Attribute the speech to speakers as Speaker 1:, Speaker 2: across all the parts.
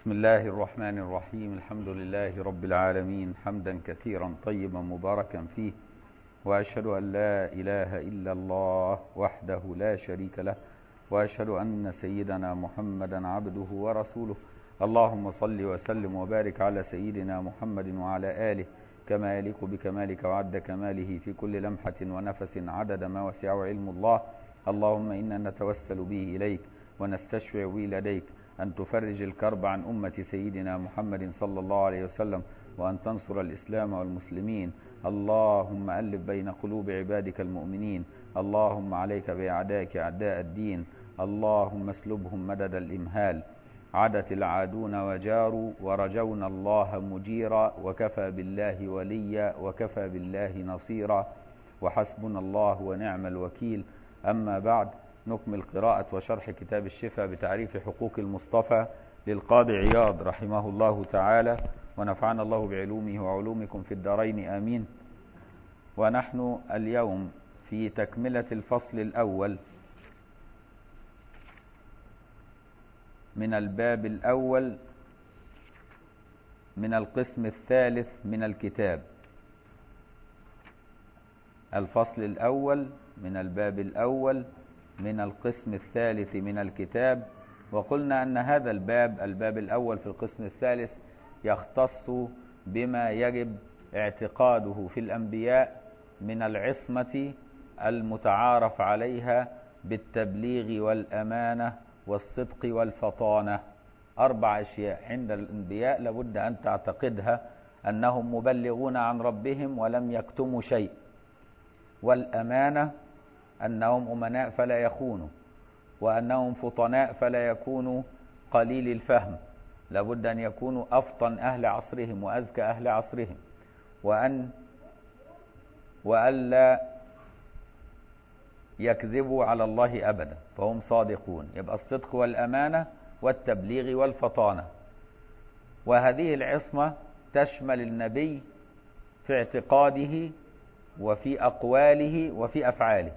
Speaker 1: بسم الله الرحمن الرحيم الحمد لله رب العالمين حمدا كثيرا طيبا مباركا فيه وأشهد أن لا إله إلا الله وحده لا شريك له وأشهد أن سيدنا محمدا عبده ورسوله اللهم صل وسلم وبارك على سيدنا محمد وعلى آله كما يليق بكمالك وعد كماله في كل لمحة ونفس عدد ما وسعه علم الله اللهم إنا نتوسل به إليك ونستشفع به لديك أن تفرج الكرب عن أمة سيدنا محمد صلى الله عليه وسلم وأن تنصر الإسلام والمسلمين اللهم ألف بين قلوب عبادك المؤمنين اللهم عليك بأعدائك أعداء الدين اللهم اسلبهم مدد الإمهال عدت العادون وجاروا ورجونا الله مجيرا وكفى بالله وليا وكفى بالله نصيرا وحسبنا الله ونعم الوكيل أما بعد نكمل قراءة وشرح كتاب الشفاء بتعريف حقوق المصطفى للقاضي عياض رحمه الله تعالى ونفعنا الله بعلومه وعلومكم في الدارين آمين ونحن اليوم في تكملة الفصل الأول من الباب الأول من القسم الثالث من الكتاب الفصل الأول من الباب الأول من القسم الثالث من الكتاب وقلنا أن هذا الباب الباب الأول في القسم الثالث يختص بما يجب اعتقاده في الأنبياء من العصمة المتعارف عليها بالتبليغ والأمانة والصدق والفطانة أربع أشياء عند الأنبياء لابد أن تعتقدها أنهم مبلغون عن ربهم ولم يكتموا شيء والأمانة أنهم أمناء فلا يخونوا وأنهم فطناء فلا يكونوا قليل الفهم لابد أن يكونوا أفطن أهل عصرهم وأذكى أهل عصرهم وأن وألا يكذبوا على الله أبدا فهم صادقون يبقى الصدق والأمانة والتبليغ والفطانة وهذه العصمة تشمل النبي في اعتقاده وفي أقواله وفي أفعاله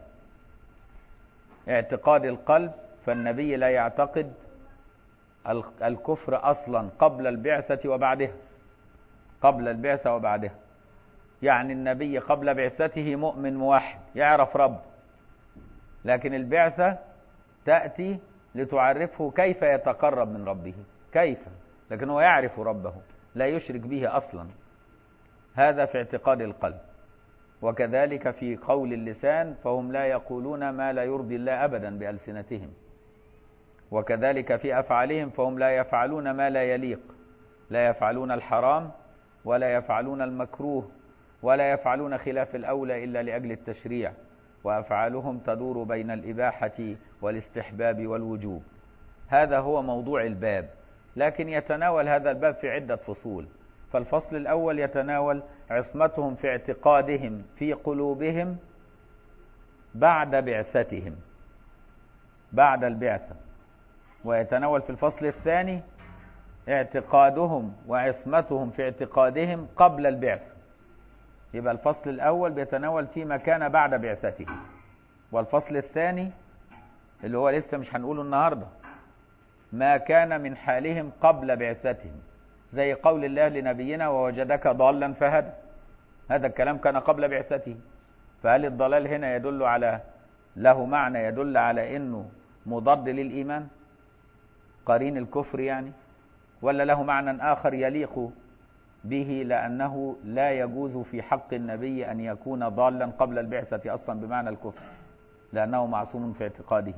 Speaker 1: اعتقاد القلب فالنبي لا يعتقد الكفر أصلا قبل البعثة وبعدها قبل البعثة وبعدها يعني النبي قبل بعثته مؤمن موحد يعرف رب لكن البعثة تأتي لتعرفه كيف يتقرب من ربه كيف لكن هو يعرف ربه لا يشرك به أصلا هذا في اعتقاد القلب وكذلك في قول اللسان فهم لا يقولون ما لا يرضي الله أبدا بألسنتهم وكذلك في أفعالهم فهم لا يفعلون ما لا يليق لا يفعلون الحرام ولا يفعلون المكروه ولا يفعلون خلاف الأولى إلا لأجل التشريع وأفعالهم تدور بين الإباحة والاستحباب والوجوب هذا هو موضوع الباب لكن يتناول هذا الباب في عدة فصول فالفصل الأول يتناول عصمتهم في اعتقادهم في قلوبهم بعد بعثتهم بعد البعثة ويتناول في الفصل الثاني اعتقادهم وعصمتهم في اعتقادهم قبل البعثة يبقى الفصل الأول بيتناول فيما كان بعد بعثته والفصل الثاني اللي هو لسه مش هنقوله النهاردة ما كان من حالهم قبل بعثتهم زي قول الله لنبينا ووجدك ضالا فهدى هذا الكلام كان قبل بعثته فهل الضلال هنا يدل على له معنى يدل على انه مضاد للايمان قرين الكفر يعني ولا له معنى اخر يليق به لانه لا يجوز في حق النبي ان يكون ضالا قبل البعثه اصلا بمعنى الكفر لانه معصوم في اعتقاده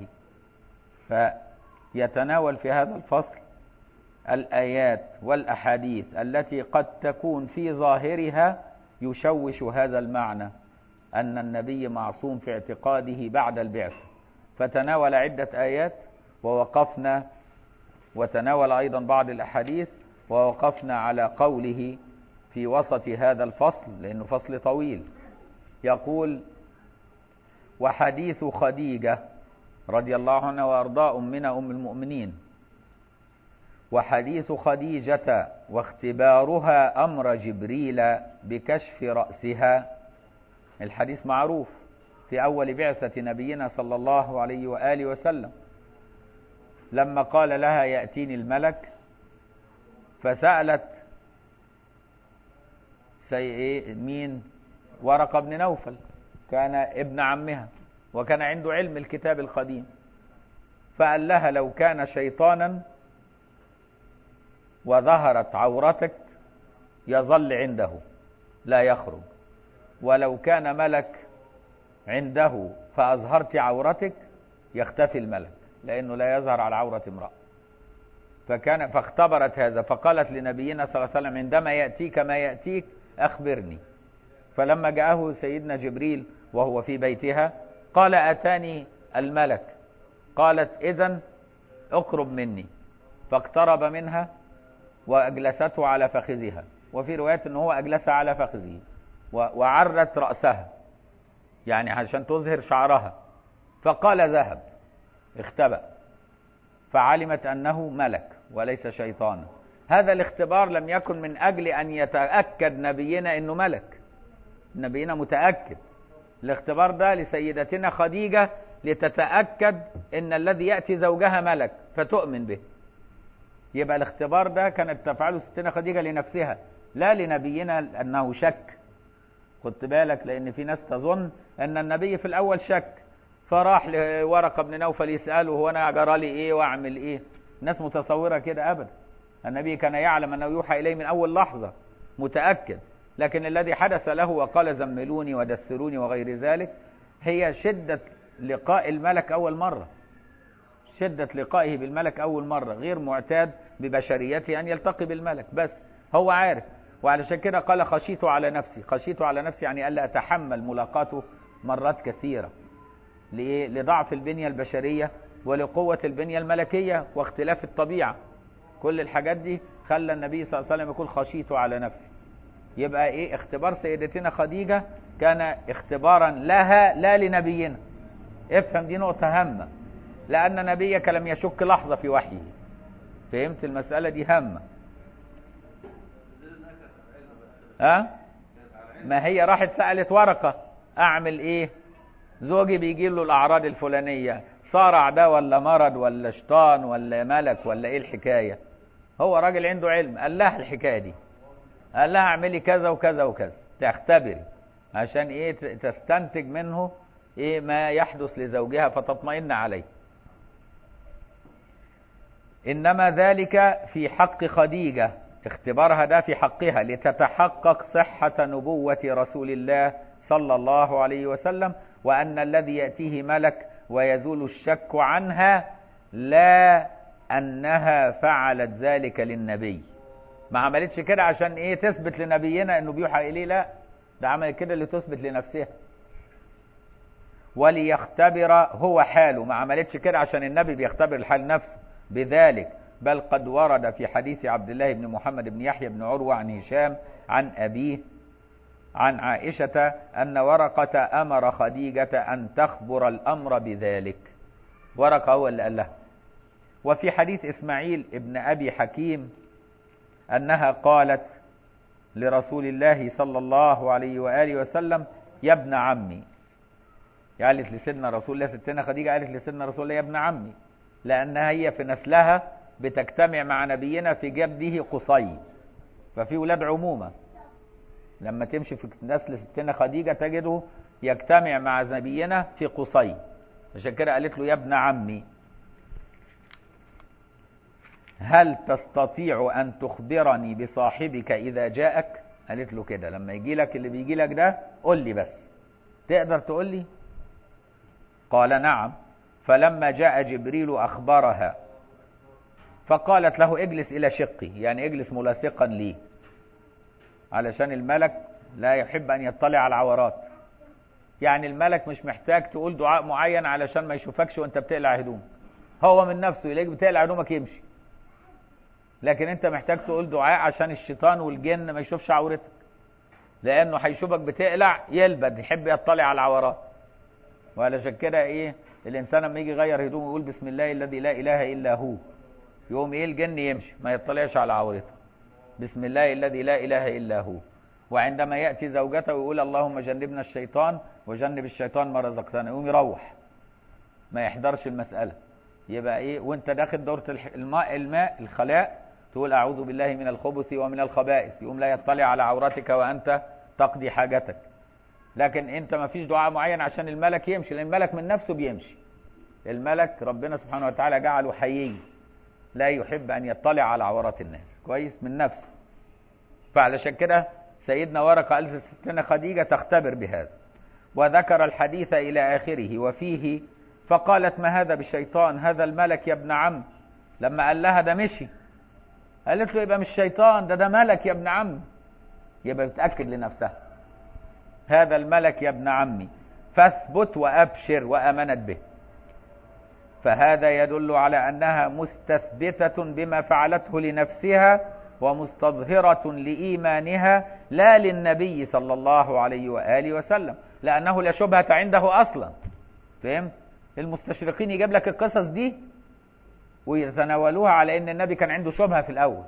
Speaker 1: فيتناول في هذا الفصل الآيات والأحاديث التي قد تكون في ظاهرها يشوش هذا المعنى أن النبي معصوم في اعتقاده بعد البعثة فتناول عدة آيات ووقفنا وتناول أيضا بعض الأحاديث ووقفنا على قوله في وسط هذا الفصل لأنه فصل طويل يقول وحديث خديجة رضي الله عنها وأرضاء من أم المؤمنين وحديث خديجة واختبارها أمر جبريل بكشف رأسها الحديث معروف في أول بعثة نبينا صلى الله عليه وآله وسلم لما قال لها يأتيني الملك فسألت سي إيه مين ورقة بن نوفل كان ابن عمها وكان عنده علم الكتاب القديم فقال لها لو كان شيطانا وظهرت عورتك يظل عنده لا يخرج ولو كان ملك عنده فأظهرت عورتك يختفي الملك لأنه لا يظهر على عورة امرأة فكان فاختبرت هذا فقالت لنبينا صلى الله عليه وسلم عندما يأتيك ما يأتيك أخبرني فلما جاءه سيدنا جبريل وهو في بيتها قال أتاني الملك قالت إذا اقرب مني فاقترب منها وأجلسته على فخذها وفي رواية أنه هو أجلسها على فخذه وعرت رأسها يعني عشان تظهر شعرها فقال ذهب اختبأ فعلمت أنه ملك وليس شيطانا هذا الاختبار لم يكن من أجل أن يتأكد نبينا أنه ملك نبينا متأكد الاختبار ده لسيدتنا خديجة لتتأكد أن الذي يأتي زوجها ملك فتؤمن به يبقى الاختبار ده كانت تفعله ستنا خديجة لنفسها لا لنبينا أنه شك خدت بالك لأن في ناس تظن أن النبي في الأول شك فراح لورقة بن نوفل يسأله هو أنا جرى لي إيه وأعمل إيه ناس متصورة كده أبدا النبي كان يعلم أنه يوحى إليه من أول لحظة متأكد لكن الذي حدث له وقال زملوني ودثروني وغير ذلك هي شدة لقاء الملك أول مرة شدة لقائه بالملك أول مرة غير معتاد ببشريته أن يلتقي بالملك بس هو عارف وعلشان كده قال خشيت على نفسي خشيت على نفسي يعني ألا أتحمل ملاقاته مرات كثيرة لإيه؟ لضعف البنية البشرية ولقوة البنية الملكية واختلاف الطبيعة كل الحاجات دي خلى النبي صلى الله عليه وسلم يقول خشيت على نفسي يبقى ايه اختبار سيدتنا خديجة كان اختبارا لها لا لنبينا افهم دي نقطة هامة لأن نبيك لم يشك لحظة في وحيه فهمت المسألة دي هامة ها أه؟ ما هي راحت سألت ورقة أعمل إيه زوجي بيجي له الأعراض الفلانية صارع ده ولا مرض ولا شيطان ولا ملك ولا إيه الحكاية هو راجل عنده علم قال لها الحكاية دي قال لها اعملي كذا وكذا وكذا تختبري عشان ايه تستنتج منه ايه ما يحدث لزوجها فتطمئن عليه انما ذلك في حق خديجة اختبارها ده في حقها لتتحقق صحة نبوة رسول الله صلى الله عليه وسلم وأن الذي يأتيه ملك ويزول الشك عنها لا أنها فعلت ذلك للنبي ما عملتش كده عشان ايه تثبت لنبينا انه بيوحى اليه لا ده عملت كده لتثبت لنفسها وليختبر هو حاله ما عملتش كده عشان النبي بيختبر الحال نفسه بذلك بل قد ورد في حديث عبد الله بن محمد بن يحيى بن عروة عن هشام عن أبيه عن عائشة أن ورقة أمر خديجة أن تخبر الأمر بذلك ورقة هو اللي قال لها وفي حديث إسماعيل ابن أبي حكيم أنها قالت لرسول الله صلى الله عليه وآله وسلم يا ابن عمي قالت لسيدنا رسول الله ستنا خديجة قالت لسيدنا رسول الله يا ابن عمي لأنها هي في نسلها بتجتمع مع نبينا في جده قصي ففي ولاد عمومة لما تمشي في نسل ستنا خديجة تجده يجتمع مع نبينا في قصي عشان كده قالت له يا ابن عمي هل تستطيع أن تخبرني بصاحبك إذا جاءك قالت له كده لما يجي لك اللي بيجي لك ده قول لي بس تقدر تقول لي قال نعم فلما جاء جبريل أخبرها فقالت له اجلس إلى شقي يعني اجلس ملاصقا لي علشان الملك لا يحب أن يطلع على العورات يعني الملك مش محتاج تقول دعاء معين علشان ما يشوفكش وانت بتقلع هدومك هو من نفسه يلاقيك بتقلع هدومك يمشي لكن انت محتاج تقول دعاء عشان الشيطان والجن ما يشوفش عورتك لانه هيشوفك بتقلع يلبد يحب يطلع على العورات وعلشان كده ايه الانسان لما يجي يغير هدومه يقول بسم الله الذي لا اله الا هو يقوم ايه الجن يمشي ما يطلعش على عورته بسم الله الذي لا اله الا هو وعندما ياتي زوجته ويقول اللهم جنبنا الشيطان وجنب الشيطان ما رزقتنا يقوم يروح ما يحضرش المساله يبقى ايه وانت داخل دوره الماء الماء الخلاء تقول أعوذ بالله من الخبث ومن الخبائث يقوم لا يطلع على عورتك وأنت تقضي حاجتك لكن أنت ما فيش دعاء معين عشان الملك يمشي لأن الملك من نفسه بيمشي الملك ربنا سبحانه وتعالى جعله حيي لا يحب أن يطلع على عورات الناس كويس من نفسه فعلشان كده سيدنا ورقة قال ستنا خديجة تختبر بهذا وذكر الحديث إلى آخره وفيه فقالت ما هذا بالشيطان هذا الملك يا ابن عم لما قال لها ده مشي قالت له يبقى مش شيطان ده ده ملك يا ابن عم يبقى بتأكد لنفسها هذا الملك يا ابن عمي فاثبت وأبشر وأمنت به فهذا يدل على أنها مستثبتة بما فعلته لنفسها ومستظهرة لإيمانها لا للنبي صلى الله عليه وآله وسلم لأنه لا شبهة عنده أصلا فهمت؟ المستشرقين يجيب لك القصص دي ويتناولوها على ان النبي كان عنده شبهه في الاول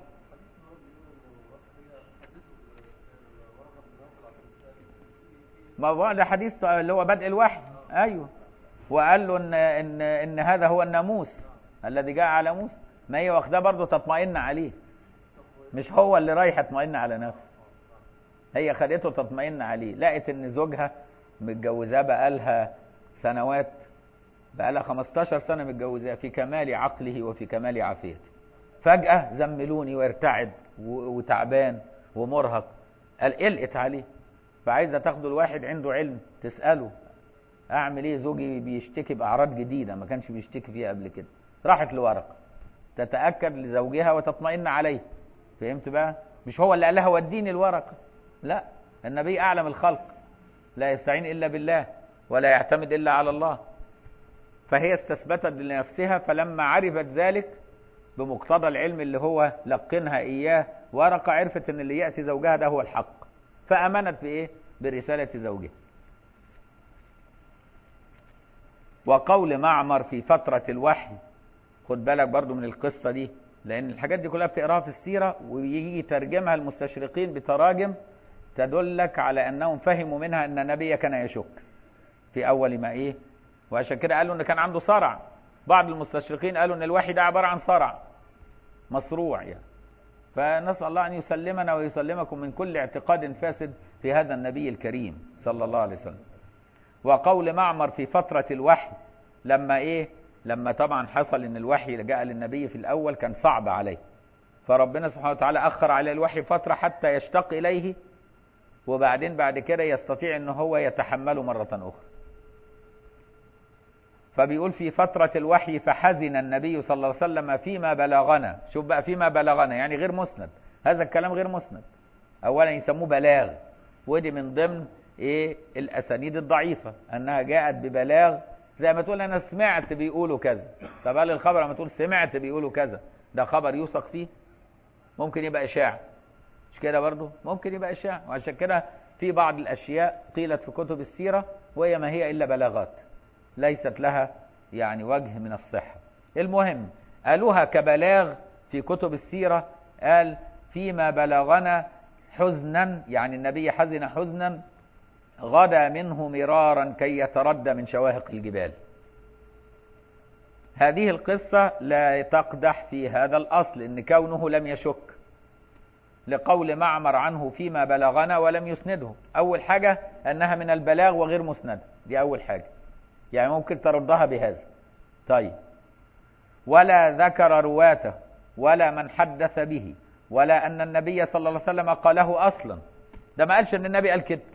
Speaker 1: ما هو ده حديث اللي هو بدء الوحي ايوه وقال له ان ان ان هذا هو الناموس الذي جاء على موسى ما هي واخداه برضه تطمئن عليه مش هو اللي رايح يطمئن على نفسه هي خدته تطمئن عليه لقت ان زوجها متجوزاه بقالها سنوات بقالها 15 سنة متجوزاه في كمال عقله وفي كمال عافيته فجأة زملوني وارتعب وتعبان ومرهق قال قلقت عليه فعايزة تاخده الواحد عنده علم تسأله أعمل إيه زوجي بيشتكي بأعراض جديدة ما كانش بيشتكي فيها قبل كده راحت لورقة تتأكد لزوجها وتطمئن عليه فهمت بقى مش هو اللي قال لها وديني الورقة لا النبي أعلم الخلق لا يستعين إلا بالله ولا يعتمد إلا على الله فهي استثبتت لنفسها فلما عرفت ذلك بمقتضى العلم اللي هو لقنها إياه ورقة عرفت أن اللي يأتي زوجها ده هو الحق فأمنت بإيه؟ برسالة زوجها وقول معمر في فترة الوحي خد بالك برضو من القصة دي لأن الحاجات دي كلها بتقراها في السيرة ويجي يترجمها المستشرقين بتراجم تدلك على أنهم فهموا منها أن النبي كان يشك في أول ما إيه وعشان كده قالوا ان كان عنده صرع بعض المستشرقين قالوا ان الوحي ده عباره عن صرع مصروع يعني فنسال الله ان يسلمنا ويسلمكم من كل اعتقاد فاسد في هذا النبي الكريم صلى الله عليه وسلم وقول معمر في فتره الوحي لما ايه لما طبعا حصل ان الوحي جاء للنبي في الاول كان صعب عليه فربنا سبحانه وتعالى اخر على الوحي فتره حتى يشتاق اليه وبعدين بعد كده يستطيع ان هو يتحمله مره اخرى فبيقول في فترة الوحي فحزن النبي صلى الله عليه وسلم فيما بلغنا شوف بقى فيما بلغنا يعني غير مسند هذا الكلام غير مسند اولا يسموه بلاغ ودي من ضمن ايه الاسانيد الضعيفة انها جاءت ببلاغ زي ما تقول انا سمعت بيقولوا كذا طب هل الخبر لما تقول سمعت بيقولوا كذا ده خبر يوثق فيه ممكن يبقى اشاعة مش كده برضو ممكن يبقى اشاعة وعشان كده في بعض الاشياء قيلت في كتب السيرة وهي ما هي الا بلاغات ليست لها يعني وجه من الصحة المهم قالوها كبلاغ في كتب السيرة قال فيما بلغنا حزنا يعني النبي حزن حزنا غدا منه مرارا كي يتردى من شواهق الجبال هذه القصة لا تقدح في هذا الأصل إن كونه لم يشك لقول معمر عنه فيما بلغنا ولم يسنده أول حاجة أنها من البلاغ وغير مسند دي أول حاجة يعني ممكن تردها بهذا طيب ولا ذكر رواته ولا من حدث به ولا أن النبي صلى الله عليه وسلم قاله أصلا ده ما قالش أن النبي قال كده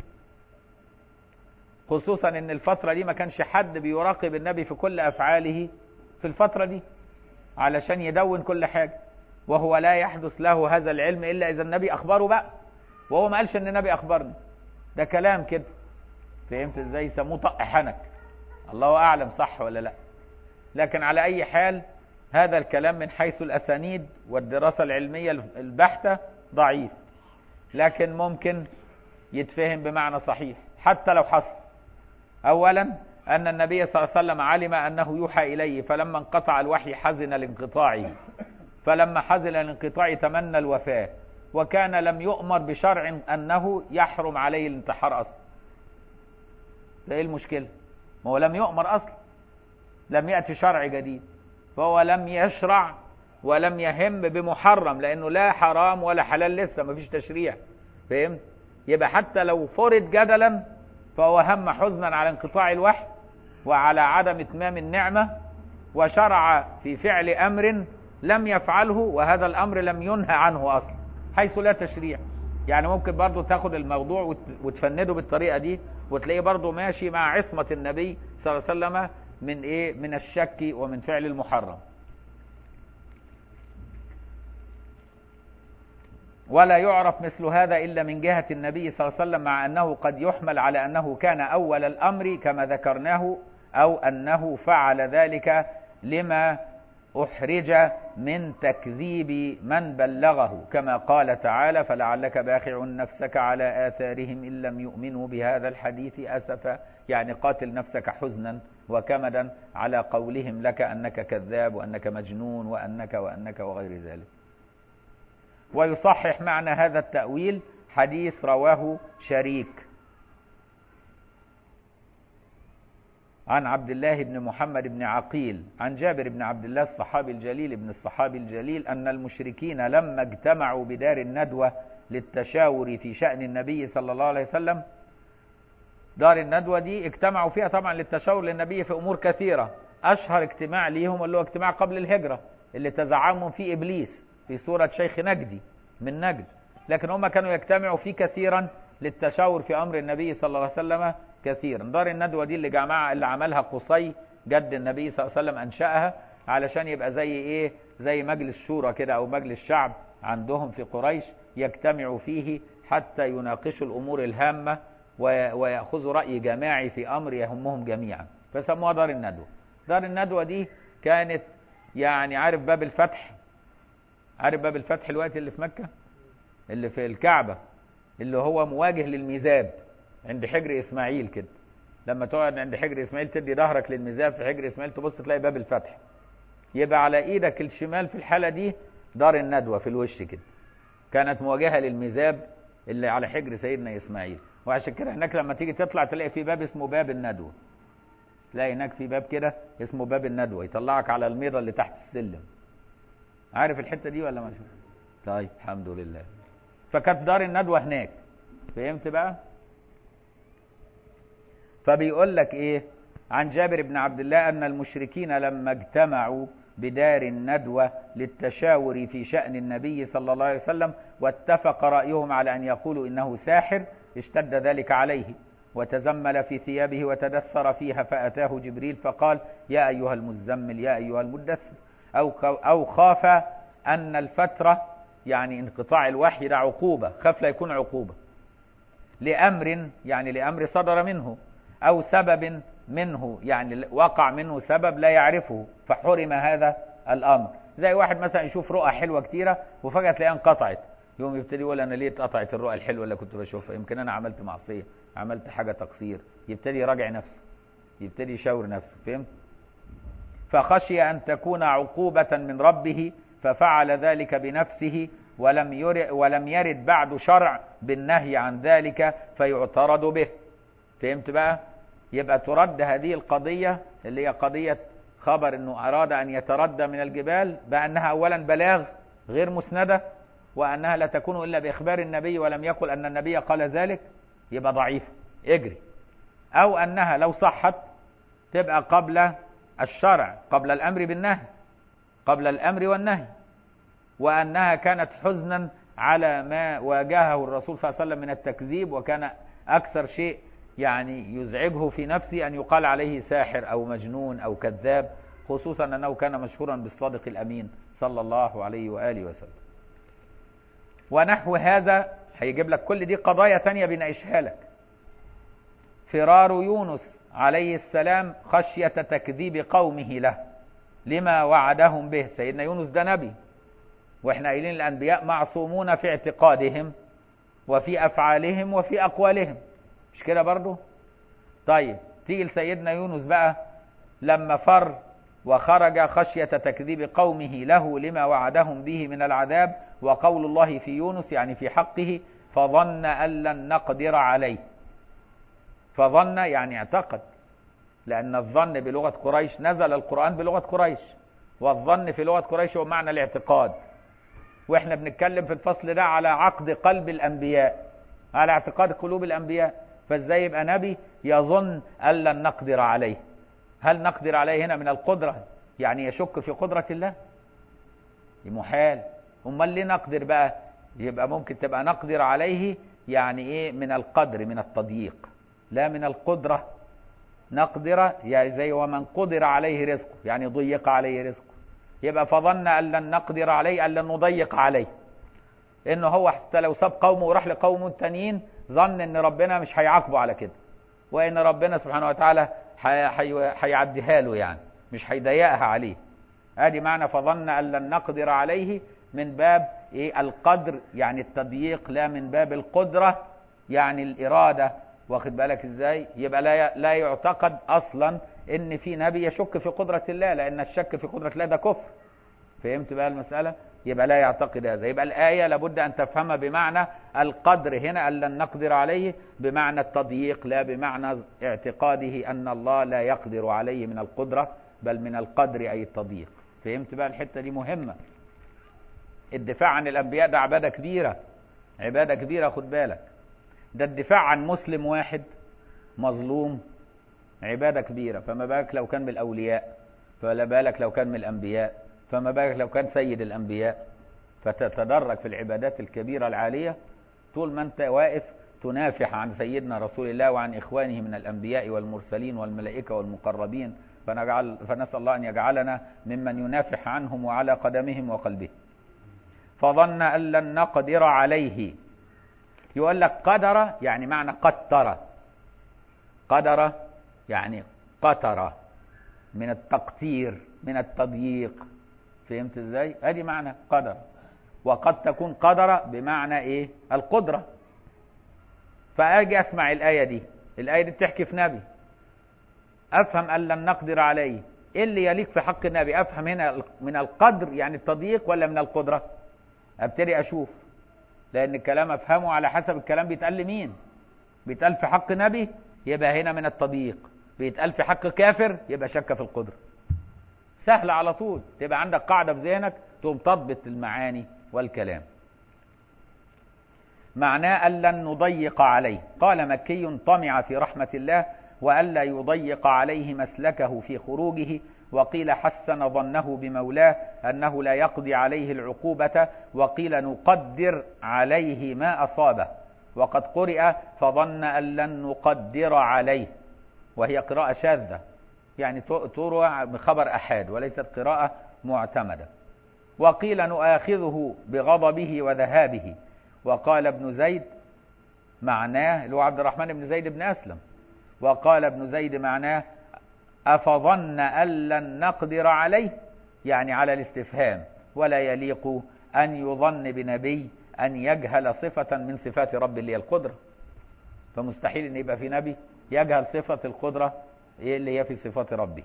Speaker 1: خصوصا أن الفترة دي ما كانش حد بيراقب النبي في كل أفعاله في الفترة دي علشان يدون كل حاجة وهو لا يحدث له هذا العلم إلا إذا النبي أخبره بقى وهو ما قالش أن النبي أخبرني ده كلام كده فهمت ازاي يسموه طق حنك الله أعلم صح ولا لا لكن على أي حال هذا الكلام من حيث الأسانيد والدراسة العلمية البحتة ضعيف لكن ممكن يتفهم بمعنى صحيح حتى لو حصل أولا أن النبي صلى الله عليه وسلم علم أنه يوحى إليه فلما انقطع الوحي حزن لانقطاعه فلما حزن لانقطاعه تمنى الوفاة وكان لم يؤمر بشرع أنه يحرم عليه الانتحار أصلا ده إيه المشكلة ما هو لم يؤمر أصلا لم يأتي شرع جديد فهو لم يشرع ولم يهم بمحرم لانه لا حرام ولا حلال لسه مفيش تشريع فهمت يبقى حتى لو فرض جدلا فهو هم حزنا على انقطاع الوحي وعلى عدم اتمام النعمة وشرع في فعل امر لم يفعله وهذا الامر لم ينهى عنه اصلا حيث لا تشريع يعني ممكن برضو تاخد الموضوع وتفنده بالطريقة دي وتلاقيه برضو ماشي مع عصمة النبي صلى الله عليه وسلم من ايه من الشك ومن فعل المحرم ولا يعرف مثل هذا إلا من جهة النبي صلى الله عليه وسلم مع أنه قد يحمل على أنه كان أول الأمر كما ذكرناه أو أنه فعل ذلك لما أحرج من تكذيب من بلغه كما قال تعالى فلعلك باخع نفسك على آثارهم إن لم يؤمنوا بهذا الحديث أسفا يعني قاتل نفسك حزنا وكمدا على قولهم لك أنك كذاب وأنك مجنون وأنك وأنك وغير ذلك ويصحح معنى هذا التأويل حديث رواه شريك عن عبد الله بن محمد بن عقيل عن جابر بن عبد الله الصحابي الجليل ابن الصحابي الجليل أن المشركين لما اجتمعوا بدار الندوة للتشاور في شأن النبي صلى الله عليه وسلم دار الندوة دي اجتمعوا فيها طبعا للتشاور للنبي في أمور كثيرة أشهر اجتماع ليهم اللي هو اجتماع قبل الهجرة اللي تزعمهم فيه إبليس في سورة شيخ نجدي من نجد لكن هم كانوا يجتمعوا فيه كثيرا للتشاور في أمر النبي صلى الله عليه وسلم كثيرا دار الندوة دي اللي جماعة اللي عملها قصي جد النبي صلى الله عليه وسلم أنشأها علشان يبقى زي إيه زي مجلس شورى كده أو مجلس شعب عندهم في قريش يجتمعوا فيه حتى يناقشوا الأمور الهامة ويأخذوا رأي جماعي في أمر يهمهم جميعا فسموها دار الندوة دار الندوة دي كانت يعني عارف باب الفتح عارف باب الفتح الوقت اللي في مكة اللي في الكعبة اللي هو مواجه للميزاب عند حجر اسماعيل كده لما تقعد عند حجر اسماعيل تدي ظهرك للميزاب في حجر اسماعيل تبص تلاقي باب الفتح يبقى على ايدك الشمال في الحالة دي دار الندوة في الوش كده كانت مواجهة للميزاب اللي على حجر سيدنا اسماعيل وعشان كده هناك لما تيجي تطلع تلاقي في باب اسمه باب الندوة تلاقي هناك في باب كده اسمه باب الندوة يطلعك على الميضة اللي تحت السلم عارف الحتة دي ولا مش طيب الحمد لله فكانت دار الندوة هناك فهمت بقى فبيقول لك ايه عن جابر بن عبد الله ان المشركين لما اجتمعوا بدار الندوة للتشاور في شأن النبي صلى الله عليه وسلم واتفق رأيهم على أن يقولوا إنه ساحر اشتد ذلك عليه وتزمل في ثيابه وتدثر فيها فأتاه جبريل فقال يا أيها المزمل يا أيها المدثر أو, أو خاف أن الفترة يعني انقطاع الوحي ده عقوبة خاف لا يكون عقوبة لأمر يعني لأمر صدر منه أو سبب منه يعني وقع منه سبب لا يعرفه فحرم هذا الأمر زي واحد مثلا يشوف رؤى حلوة كتيرة وفجأة تلاقيها انقطعت يوم يبتدي يقول أنا ليه اتقطعت الرؤى الحلوة اللي كنت بشوفها يمكن أنا عملت معصية عملت حاجة تقصير يبتدي يراجع نفسه يبتدي يشاور نفسه فهمت فخشي أن تكون عقوبة من ربه ففعل ذلك بنفسه ولم يرد, ولم يرد بعد شرع بالنهي عن ذلك فيعترض به فهمت بقى يبقى ترد هذه القضية اللي هي قضية خبر انه اراد ان يتردى من الجبال بانها اولا بلاغ غير مسندة وانها لا تكون الا باخبار النبي ولم يقل ان النبي قال ذلك يبقى ضعيف اجري او انها لو صحت تبقى قبل الشرع قبل الامر بالنهي قبل الامر والنهي وانها كانت حزنا على ما واجهه الرسول صلى الله عليه وسلم من التكذيب وكان اكثر شيء يعني يزعجه في نفسه أن يقال عليه ساحر أو مجنون أو كذاب خصوصا أنه كان مشهورا بالصادق الأمين صلى الله عليه وآله وسلم ونحو هذا هيجيب لك كل دي قضايا تانية بيناقشها لك فرار يونس عليه السلام خشية تكذيب قومه له لما وعدهم به سيدنا يونس ده نبي واحنا قايلين الأنبياء معصومون في اعتقادهم وفي أفعالهم وفي أقوالهم مش كده برضو طيب تيجي لسيدنا يونس بقى لما فر وخرج خشية تكذيب قومه له لما وعدهم به من العذاب وقول الله في يونس يعني في حقه فظن أن لن نقدر عليه فظن يعني اعتقد لأن الظن بلغة قريش نزل القرآن بلغة قريش والظن في لغة قريش هو معنى الاعتقاد واحنا بنتكلم في الفصل ده على عقد قلب الانبياء على اعتقاد قلوب الانبياء فازاي يبقى نبي يظن ان لن نقدر عليه هل نقدر عليه هنا من القدرة يعني يشك في قدرة الله محال امال ليه نقدر بقى يبقى ممكن تبقى نقدر عليه يعني ايه من القدر من التضييق لا من القدرة نقدر يعني زي ومن قدر عليه رزقه يعني ضيق عليه رزقه يبقى فظن ان لن نقدر عليه ان لن نضيق عليه انه هو حتى لو ساب قومه وراح لقوم تانيين ظن ان ربنا مش هيعاقبه على كده وان ربنا سبحانه وتعالى هيعديها له يعني مش هيضيقها عليه ادي معنى فظن ان لن نقدر عليه من باب ايه القدر يعني التضييق لا من باب القدرة يعني الإرادة واخد بالك ازاي يبقى لا لا يعتقد اصلا ان في نبي يشك في قدرة الله لان الشك في قدرة الله ده كفر فهمت بقى المسألة يبقى لا يعتقد هذا يبقى الآية لابد أن تفهمها بمعنى القدر هنا أن لن نقدر عليه بمعنى التضييق لا بمعنى اعتقاده أن الله لا يقدر عليه من القدرة بل من القدر أي التضييق فهمت بقى الحتة دي مهمة الدفاع عن الأنبياء ده عبادة كبيرة عبادة كبيرة خد بالك ده الدفاع عن مسلم واحد مظلوم عبادة كبيرة فما بالك لو كان من الأولياء فلا بالك لو كان من الأنبياء فما بالك لو كان سيد الأنبياء فتتدرج في العبادات الكبيرة العالية طول ما أنت واقف تنافح عن سيدنا رسول الله وعن إخوانه من الأنبياء والمرسلين والملائكة والمقربين فنجعل فنسأل الله أن يجعلنا ممن ينافح عنهم وعلى قدمهم وقلبهم فظن أن لن نقدر عليه يقول لك قدر يعني معنى قتر قدر يعني قتر من التقتير من التضييق فهمت ازاي ادي معنى قدر وقد تكون قدر بمعنى ايه القدرة فاجي اسمع الاية دي الاية دي بتحكي في نبي افهم ان لن نقدر عليه ايه اللي يليق في حق النبي افهم هنا من القدر يعني التضييق ولا من القدرة ابتدي اشوف لان الكلام افهمه على حسب الكلام بيتقال لمين بيتقال في حق نبي يبقى هنا من التضييق بيتقال في حق كافر يبقى شك في القدرة سهل على طول تبقى عندك قاعدة في ذهنك تقوم تضبط المعاني والكلام معناه أن لن نضيق عليه قال مكي طمع في رحمة الله وألا يضيق عليه مسلكه في خروجه وقيل حسن ظنه بمولاه أنه لا يقضي عليه العقوبة وقيل نقدر عليه ما أصابه وقد قرئ فظن أن لن نقدر عليه وهي قراءة شاذة يعني تروى بخبر أحاد وليست قراءة معتمدة وقيل نؤاخذه بغضبه وذهابه وقال ابن زيد معناه اللي هو عبد الرحمن بن زيد بن أسلم وقال ابن زيد معناه أفظن أن لن نقدر عليه يعني على الاستفهام ولا يليق أن يظن بنبي أن يجهل صفة من صفات رب اللي هي القدرة فمستحيل أن يبقى في نبي يجهل صفة القدرة اللي هي في صفات ربه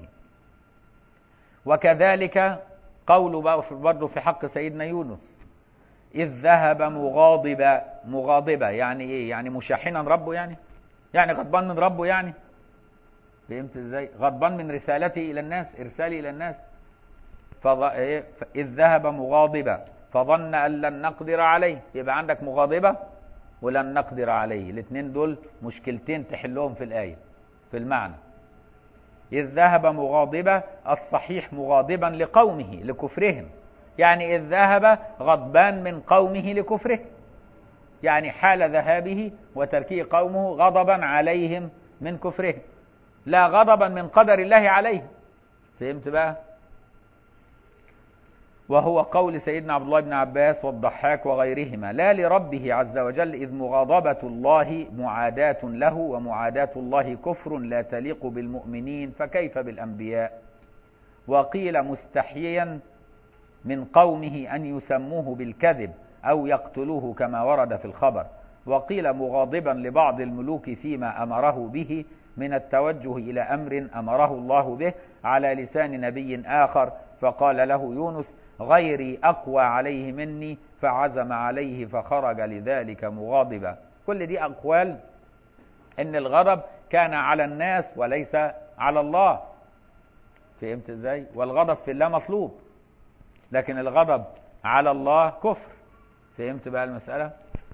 Speaker 1: وكذلك قول برضه في حق سيدنا يونس إذ ذهب مغاضبا مغاضبا يعني إيه يعني مشاحنا ربه يعني يعني غضبان من ربه يعني فهمت ازاي غضبان من رسالته الى الناس ارسالي الى الناس فض... إيه؟ اذ ذهب مغاضبا فظن ان لن نقدر عليه يبقى عندك مغاضبه ولن نقدر عليه الاثنين دول مشكلتين تحلهم في الايه في المعنى اذ ذهب مغاضبا الصحيح مغاضبا لقومه لكفرهم يعني اذ ذهب غضبان من قومه لكفره يعني حال ذهابه وتركه قومه غضبا عليهم من كفرهم لا غضبا من قدر الله عليه فهمت بقى وهو قول سيدنا عبد الله بن عباس والضحاك وغيرهما لا لربه عز وجل إذ مغاضبة الله معاداة له ومعاداة الله كفر لا تليق بالمؤمنين فكيف بالأنبياء وقيل مستحييا من قومه أن يسموه بالكذب أو يقتلوه كما ورد في الخبر وقيل مغاضبا لبعض الملوك فيما أمره به من التوجه إلى أمر أمره الله به على لسان نبي آخر فقال له يونس غيري أقوى عليه مني فعزم عليه فخرج لذلك مغاضبا كل دي أقوال إن الغضب كان على الناس وليس على الله فهمت ازاي والغضب في الله مطلوب لكن الغضب على الله كفر فهمت بقى المسألة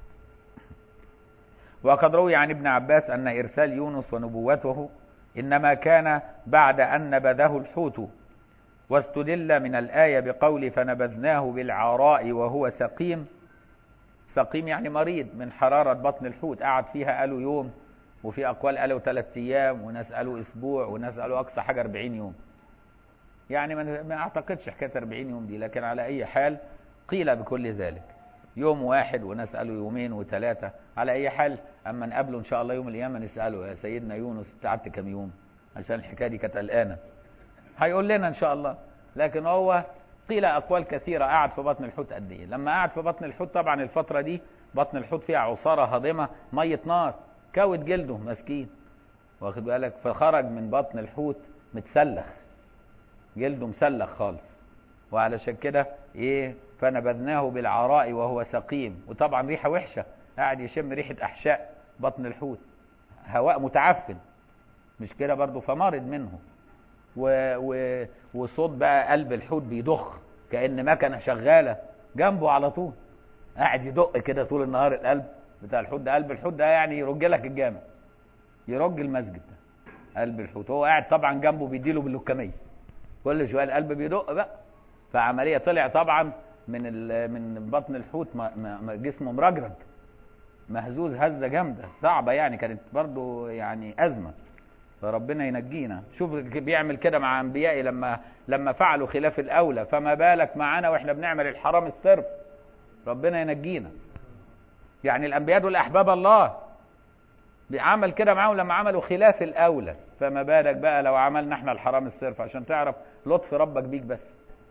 Speaker 1: وقد روي عن ابن عباس أن إرسال يونس ونبوته إنما كان بعد أن نبذه الحوت واستدل من الآية بقول فنبذناه بالعراء وهو سقيم سقيم يعني مريض من حرارة بطن الحوت قعد فيها قالوا يوم وفي أقوال قالوا ثلاث أيام وناس قالوا أسبوع وناس قالوا أقصى حاجة 40 يوم يعني ما أعتقدش حكاية 40 يوم دي لكن على أي حال قيل بكل ذلك يوم واحد وناس قالوا يومين وثلاثة على أي حال أما نقابله إن شاء الله يوم القيامة نسأله يا سيدنا يونس قعدت كم يوم عشان الحكاية دي كانت قلقانة هيقول لنا إن شاء الله لكن هو قيل أقوال كثيرة قعد في بطن الحوت قد إيه لما قعد في بطن الحوت طبعا الفترة دي بطن الحوت فيها عصارة هضمة مية نار كوت جلده مسكين واخد بالك فخرج من بطن الحوت متسلخ جلده مسلخ خالص وعلشان كده ايه فنبذناه بالعراء وهو سقيم وطبعا ريحه وحشه قاعد يشم ريحه احشاء بطن الحوت هواء متعفن مش كده برضه فمرض منه و... و... وصوت بقى قلب الحوت بيضخ كان مكنه شغاله جنبه على طول قاعد يدق كده طول النهار القلب بتاع الحوت ده قلب الحوت ده يعني يرج لك الجامع يرج المسجد ده قلب الحوت هو قاعد طبعا جنبه بيديله باللكميه كل شويه القلب بيدق بقى فعمليه طلع طبعا من من بطن الحوت جسمه مرجرج مهزوز هزه جامده صعبه يعني كانت برضو يعني ازمه فربنا ينجينا شوف بيعمل كده مع انبيائي لما لما فعلوا خلاف الاولى فما بالك معانا واحنا بنعمل الحرام الصرف ربنا ينجينا يعني الانبياء دول احباب الله عمل كده معاهم لما عملوا خلاف الاولى فما بالك بقى لو عملنا احنا الحرام الصرف عشان تعرف لطف ربك بيك بس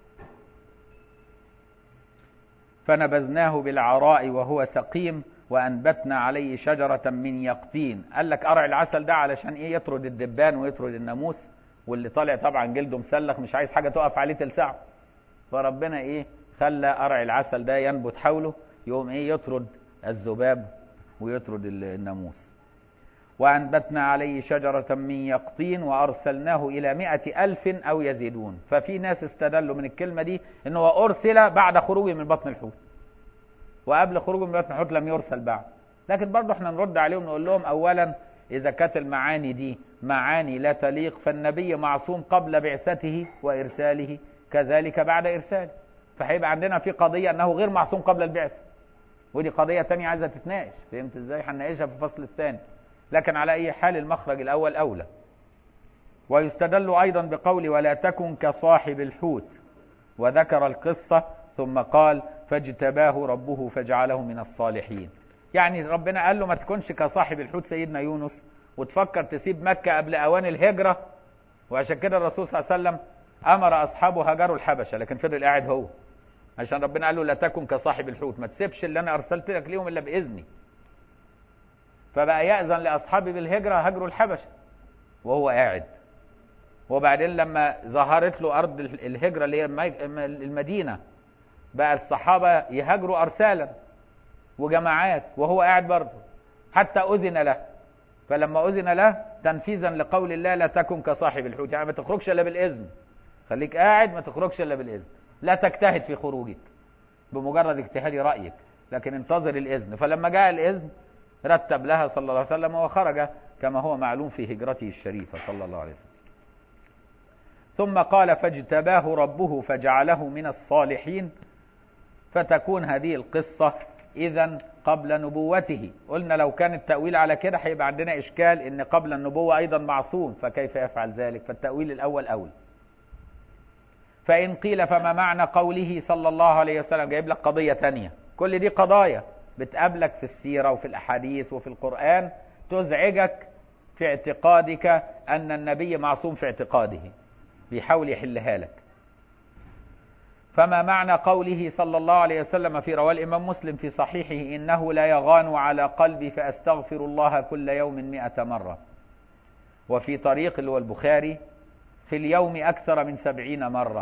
Speaker 1: فنبذناه بالعراء وهو سقيم وأنبتنا عليه شجرة من يقطين قال لك قرع العسل ده علشان إيه يطرد الدبان ويطرد الناموس واللي طالع طبعا جلده مسلخ مش عايز حاجة تقف عليه تلسعه فربنا إيه خلى قرع العسل ده ينبت حوله يقوم إيه يطرد الذباب ويطرد الناموس وأنبتنا عليه شجرة من يقطين وأرسلناه إلى مئة ألف أو يزيدون ففي ناس استدلوا من الكلمة دي إنه أرسل بعد خروجه من بطن الحوت وقبل خروجه من بطن الحوت لم يرسل بعد لكن برضه احنا نرد عليهم نقول لهم أولا إذا كانت المعاني دي معاني لا تليق فالنبي معصوم قبل بعثته وإرساله كذلك بعد إرساله فهيبقى عندنا في قضية أنه غير معصوم قبل البعثة ودي قضية تانية عايزة تتناقش فهمت ازاي هنناقشها في الفصل الثاني لكن على أي حال المخرج الأول أولى ويستدل أيضا بقول ولا تكن كصاحب الحوت وذكر القصة ثم قال فاجتباه ربه فجعله من الصالحين يعني ربنا قال له ما تكونش كصاحب الحوت سيدنا يونس وتفكر تسيب مكة قبل أوان الهجرة وعشان كده الرسول صلى الله عليه وسلم أمر أصحابه هجروا الحبشة لكن فضل قاعد هو عشان ربنا قال له لا تكن كصاحب الحوت ما تسيبش اللي أنا أرسلت لك ليهم إلا بإذني فبقى يأذن لأصحابه بالهجرة هجروا الحبشة وهو قاعد وبعدين لما ظهرت له أرض الهجرة اللي هي المدينة بقى الصحابة يهاجروا أرسالا وجماعات وهو قاعد برضه حتى أذن له فلما أذن له تنفيذا لقول الله لا تكن كصاحب الحوت يعني ما تخرجش إلا بالإذن خليك قاعد ما تخرجش إلا بالإذن لا تجتهد في خروجك بمجرد اجتهاد رأيك لكن انتظر الإذن فلما جاء الإذن رتب لها صلى الله عليه وسلم وخرج كما هو معلوم في هجرته الشريفة صلى الله عليه وسلم ثم قال فاجتباه ربه فجعله من الصالحين فتكون هذه القصة إذا قبل نبوته قلنا لو كان التأويل على كده هيبقى عندنا إشكال إن قبل النبوة أيضا معصوم فكيف يفعل ذلك فالتأويل الأول أول فإن قيل فما معنى قوله صلى الله عليه وسلم جايب لك قضية تانية كل دي قضايا بتقابلك في السيرة وفي الأحاديث وفي القرآن تزعجك في اعتقادك أن النبي معصوم في اعتقاده بيحاول يحلها لك فما معنى قوله صلى الله عليه وسلم في رواه الإمام مسلم في صحيحه إنه لا يغان على قلبي فأستغفر الله كل يوم مئة مرة وفي طريق اللي هو البخاري في اليوم أكثر من سبعين مرة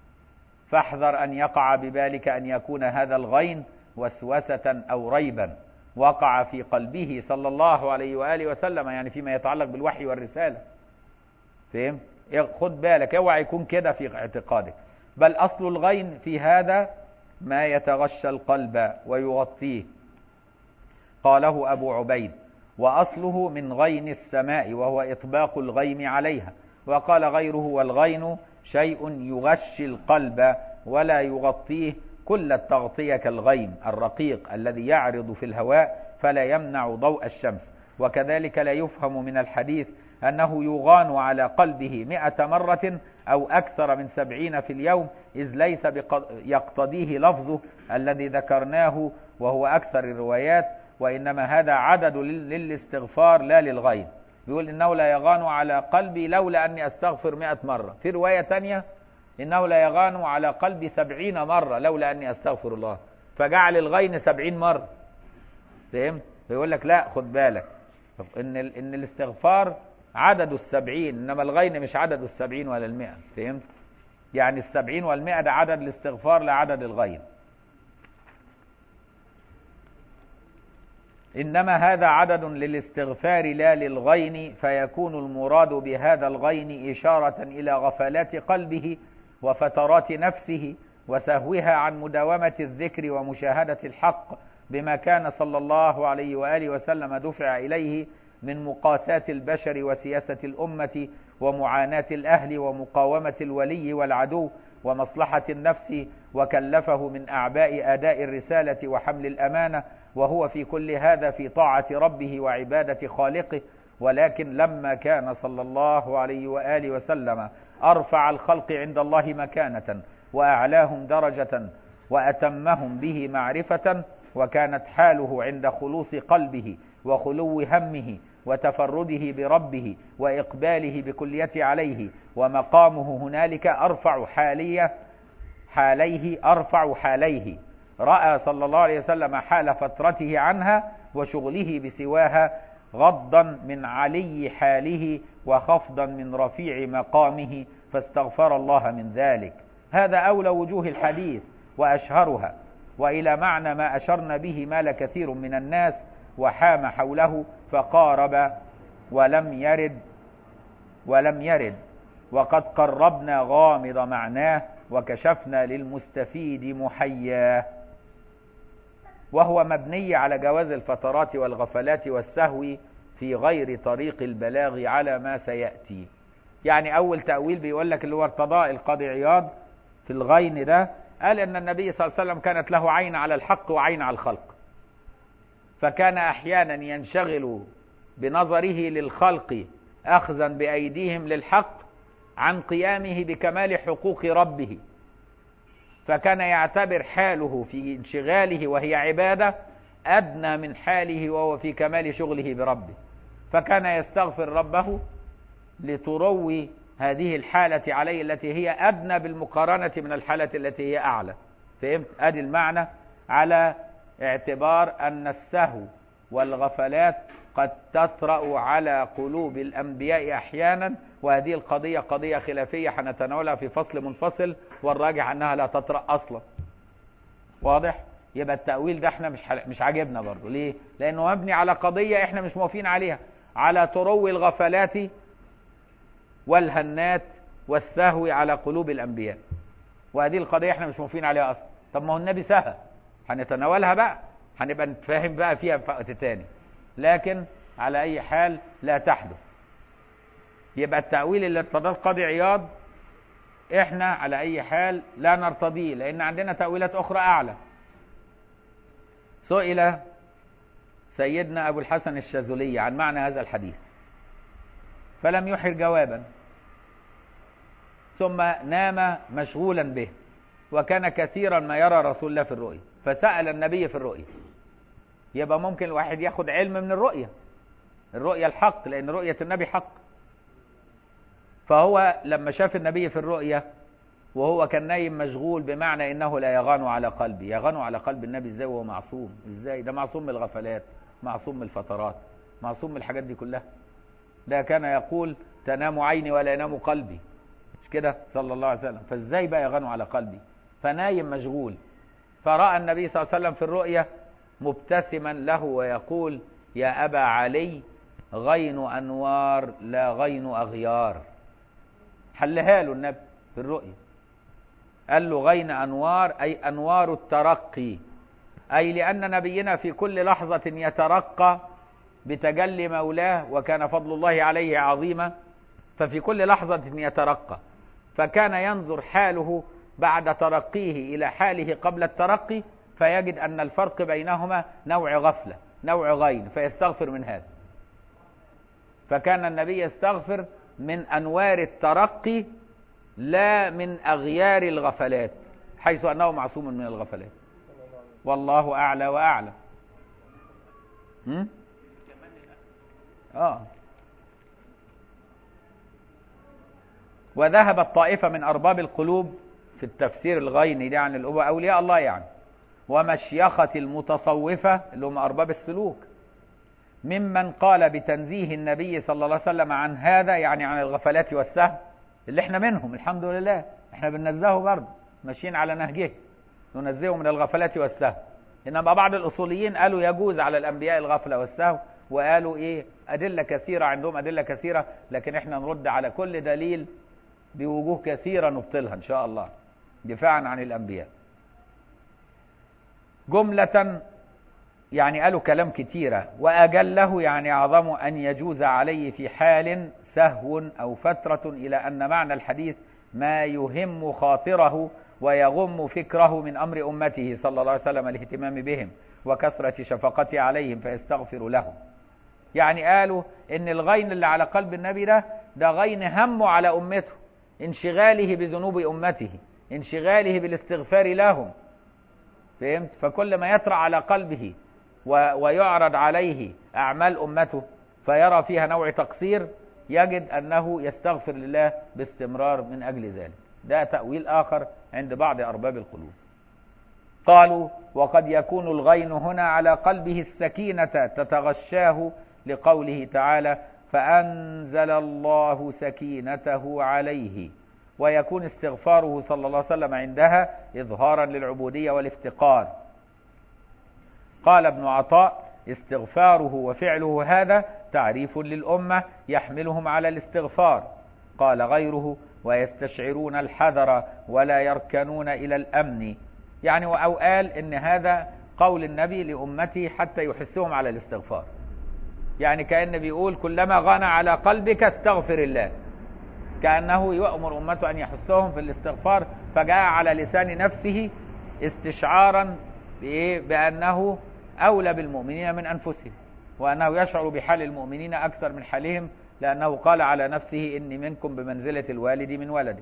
Speaker 1: فاحذر أن يقع ببالك أن يكون هذا الغين وسوسة أو ريبا وقع في قلبه صلى الله عليه وآله وسلم يعني فيما يتعلق بالوحي والرسالة فهم؟ خد بالك اوعى يكون كده في اعتقادك بل أصل الغين في هذا ما يتغشى القلب ويغطيه قاله أبو عبيد وأصله من غين السماء وهو إطباق الغيم عليها وقال غيره والغين شيء يغشي القلب ولا يغطيه كل التغطية كالغيم الرقيق الذي يعرض في الهواء فلا يمنع ضوء الشمس وكذلك لا يفهم من الحديث أنه يغان على قلبه مئة مرة أو أكثر من سبعين في اليوم إذ ليس يقتضيه لفظه الذي ذكرناه وهو أكثر الروايات وإنما هذا عدد للاستغفار لا للغيب يقول إنه لا يغان على قلبي لولا أني أستغفر مئة مرة في رواية تانية إنه لا يغان على قلبي سبعين مرة لولا أني أستغفر الله فجعل الغين سبعين مرة فهمت فيقول لك لا خد بالك إن, إن الاستغفار عدد السبعين إنما الغين مش عدد السبعين ولا المئة فهمت يعني السبعين والمئة ده عدد الاستغفار لا عدد الغين إنما هذا عدد للاستغفار لا للغين فيكون المراد بهذا الغين إشارة إلى غفلات قلبه وفترات نفسه وسهوها عن مداومة الذكر ومشاهدة الحق بما كان صلى الله عليه وآله وسلم دفع إليه من مقاساة البشر وسياسة الأمة ومعاناة الأهل ومقاومة الولي والعدو ومصلحة النفس وكلفه من أعباء أداء الرسالة وحمل الأمانة وهو في كل هذا في طاعة ربه وعبادة خالقه ولكن لما كان صلى الله عليه وآله وسلم أرفع الخلق عند الله مكانة وأعلاهم درجة وأتمهم به معرفة وكانت حاله عند خلوص قلبه وخلو همه وتفرده بربه وإقباله بكلية عليه ومقامه هنالك أرفع حالية حاليه أرفع حاليه رأى صلى الله عليه وسلم حال فترته عنها وشغله بسواها غضا من علي حاله وخفضا من رفيع مقامه فاستغفر الله من ذلك هذا أولى وجوه الحديث وأشهرها وإلى معنى ما أشرنا به مال كثير من الناس وحام حوله فقارب ولم يرد ولم يرد وقد قربنا غامض معناه وكشفنا للمستفيد محياه وهو مبني على جواز الفترات والغفلات والسهو في غير طريق البلاغ على ما سيأتي يعني أول تأويل بيقول لك اللي هو ارتضاء القاضي عياض في الغين ده قال أن النبي صلى الله عليه وسلم كانت له عين على الحق وعين على الخلق فكان أحيانا ينشغل بنظره للخلق أخذا بأيديهم للحق عن قيامه بكمال حقوق ربه فكان يعتبر حاله في انشغاله وهي عبادة أدنى من حاله وهو في كمال شغله بربه فكان يستغفر ربه لتروي هذه الحالة عليه التي هي أدنى بالمقارنة من الحالة التي هي أعلى فهمت أدي المعنى على اعتبار أن السهو والغفلات قد تطرأ على قلوب الأنبياء أحيانا وهذه القضية قضية خلافية حنتناولها في فصل منفصل والراجح أنها لا تطرأ أصلا واضح؟ يبقى التأويل ده احنا مش مش عاجبنا برضه ليه؟ لأنه مبني على قضية احنا مش موافقين عليها على تروي الغفلات والهنات والسهو على قلوب الأنبياء وهذه القضية احنا مش موافقين عليها أصلا طب ما هو النبي سهى هنتناولها بقى هنبقى نتفاهم بقى فيها في وقت تاني لكن على أي حال لا تحدث يبقى التأويل اللي ارتضاه القاضي عياض احنا على أي حال لا نرتضيه لأن عندنا تأويلات أخرى أعلى سئل سيدنا أبو الحسن الشاذلي عن معنى هذا الحديث فلم يحر جوابا ثم نام مشغولا به وكان كثيرا ما يرى رسول الله في الرؤيا فسأل النبي في الرؤيا يبقى ممكن الواحد ياخد علم من الرؤيا الرؤيا الحق لأن رؤية النبي حق فهو لما شاف النبي في الرؤيا وهو كان نايم مشغول بمعنى انه لا يغان على قلبي يغان على قلب النبي ازاي وهو معصوم ازاي ده معصوم من الغفلات معصوم من الفترات معصوم من الحاجات دي كلها ده كان يقول تنام عيني ولا ينام قلبي مش كده صلى الله عليه وسلم فازاي بقى يغان على قلبي فنايم مشغول فرأى النبي صلى الله عليه وسلم في الرؤيا مبتسما له ويقول يا أبا علي غين أنوار لا غين أغيار حلها له النبي في الرؤيا قال له غين أنوار أي أنوار الترقي أي لأن نبينا في كل لحظة يترقى بتجلي مولاه وكان فضل الله عليه عظيما ففي كل لحظة يترقى فكان ينظر حاله بعد ترقيه إلى حاله قبل الترقي فيجد أن الفرق بينهما نوع غفلة نوع غين فيستغفر من هذا فكان النبي يستغفر من أنوار الترقي لا من أغيار الغفلات حيث أنه معصوم من الغفلات والله أعلى وأعلم هم؟ آه وذهبت طائفة من أرباب القلوب في التفسير الغيني ده عن الأبوة أولياء الله يعني ومشيخة المتصوفة اللي هم أرباب السلوك ممن قال بتنزيه النبي صلى الله عليه وسلم عن هذا يعني عن الغفلات والسهو اللي احنا منهم الحمد لله احنا بننزهه برضه ماشيين على نهجه ننزهه من الغفلات والسهو انما بعض الاصوليين قالوا يجوز على الانبياء الغفله والسهو وقالوا ايه ادله كثيره عندهم ادله كثيره لكن احنا نرد على كل دليل بوجوه كثيره نبطلها ان شاء الله دفاعا عن الانبياء جمله يعني قالوا كلام كتيرة وأجله يعني أعظم أن يجوز عليه في حال سهو أو فترة إلى أن معنى الحديث ما يهم خاطره ويغم فكره من أمر أمته صلى الله عليه وسلم الاهتمام بهم وكثرة شفقته عليهم فيستغفر لهم يعني قالوا إن الغين اللي على قلب النبي ده ده غين همه على أمته انشغاله بذنوب أمته انشغاله بالاستغفار لهم فهمت فكل ما يطرأ على قلبه ويعرض عليه أعمال أمته فيرى فيها نوع تقصير يجد أنه يستغفر لله باستمرار من أجل ذلك ده تأويل آخر عند بعض أرباب القلوب قالوا وقد يكون الغين هنا على قلبه السكينة تتغشاه لقوله تعالى فأنزل الله سكينته عليه ويكون استغفاره صلى الله عليه وسلم عندها إظهارا للعبودية والافتقار قال ابن عطاء استغفاره وفعله هذا تعريف للأمة يحملهم على الاستغفار قال غيره ويستشعرون الحذر ولا يركنون إلى الأمن يعني أو قال إن هذا قول النبي لأمته حتى يحسهم على الاستغفار يعني كأن بيقول كلما غنى على قلبك استغفر الله كأنه يؤمر أمته أن يحسهم في الاستغفار فجاء على لسان نفسه استشعارا بإيه؟ بأنه أولى بالمؤمنين من أنفسهم وأنه يشعر بحال المؤمنين أكثر من حالهم لأنه قال على نفسه إني منكم بمنزلة الوالد من ولده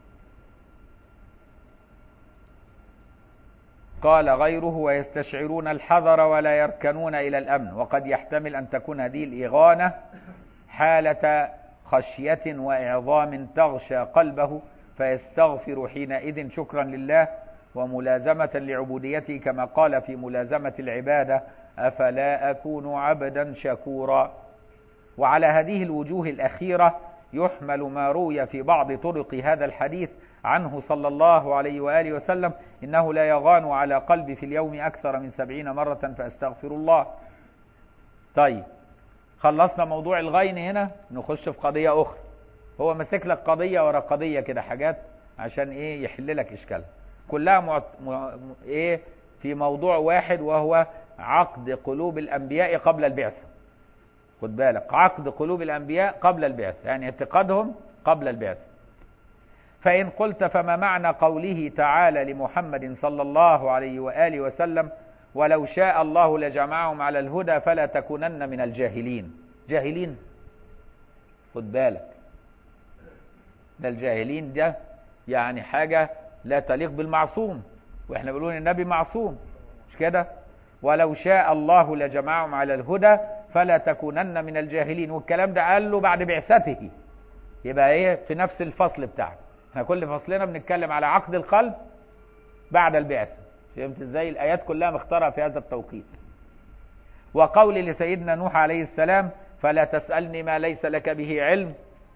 Speaker 1: قال غيره ويستشعرون الحذر ولا يركنون إلى الأمن وقد يحتمل أن تكون هذه الإغانة حالة خشية وإعظام تغشى قلبه فيستغفر حينئذ شكرا لله وملازمة لعبوديته كما قال في ملازمة العبادة أفلا أكون عبدا شكورا وعلى هذه الوجوه الأخيرة يحمل ما روي في بعض طرق هذا الحديث عنه صلى الله عليه وآله وسلم إنه لا يغان على قلبي في اليوم أكثر من سبعين مرة فأستغفر الله طيب خلصنا موضوع الغين هنا نخش في قضية أخرى هو مسك لك قضية ورا قضية كده حاجات عشان إيه يحل لك إشكال كلها معت... م... إيه في موضوع واحد وهو عقد قلوب الأنبياء قبل البعثة خد بالك عقد قلوب الأنبياء قبل البعثة يعني اعتقادهم قبل البعثة فإن قلت فما معنى قوله تعالى لمحمد صلى الله عليه وآله وسلم ولو شاء الله لجمعهم على الهدى فلا تكونن من الجاهلين جاهلين خد بالك ده الجاهلين ده يعني حاجة لا تليق بالمعصوم واحنا بنقول النبي معصوم مش كده ولو شاء الله لجمعهم على الهدى فلا تكونن من الجاهلين والكلام ده قال له بعد بعثته يبقى ايه في نفس الفصل بتاعه احنا كل فصلنا بنتكلم على عقد القلب بعد البعثة فهمت ازاي الايات كلها مختارة في هذا التوقيت وقول لسيدنا نوح عليه السلام فلا تسألني ما ليس لك به علم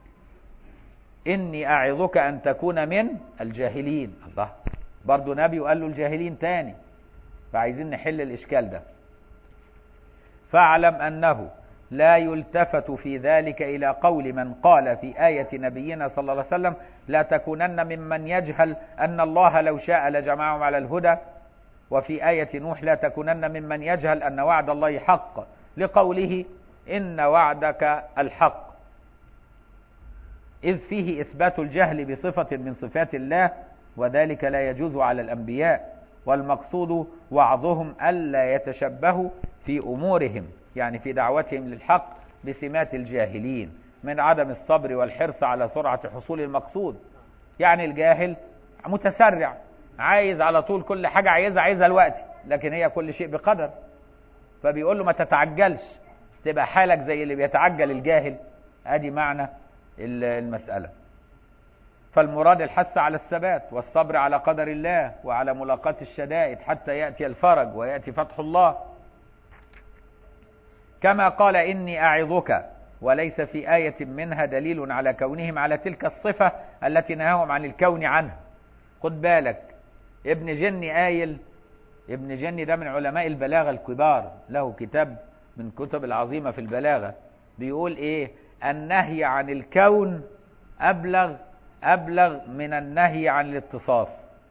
Speaker 1: إني أعظك أن تكون من الجاهلين الله برضو نبي وقال له الجاهلين تاني فعايزين نحل الإشكال ده فاعلم أنه لا يلتفت في ذلك إلى قول من قال في آية نبينا صلى الله عليه وسلم لا تكونن ممن يجهل أن الله لو شاء لجمعهم على الهدى وفي آية نوح لا تكونن ممن يجهل أن وعد الله حق لقوله إن وعدك الحق إذ فيه إثبات الجهل بصفة من صفات الله وذلك لا يجوز على الأنبياء والمقصود وعظهم ألا يتشبهوا في أمورهم يعني في دعوتهم للحق بسمات الجاهلين من عدم الصبر والحرص على سرعة حصول المقصود يعني الجاهل متسرع عايز على طول كل حاجة عايزها عايزها الوقت لكن هي كل شيء بقدر فبيقول له ما تتعجلش تبقى حالك زي اللي بيتعجل الجاهل ادي معنى المسألة فالمراد الحث على الثبات والصبر على قدر الله وعلى ملاقاة الشدائد حتى يأتي الفرج ويأتي فتح الله كما قال إني أعظك وليس في آية منها دليل على كونهم على تلك الصفة التي نهاهم عن الكون عنها خد بالك ابن جني قايل ابن جني ده من علماء البلاغة الكبار له كتاب من كتب العظيمة في البلاغة بيقول ايه النهي عن الكون أبلغ أبلغ من النهي عن الاتصاف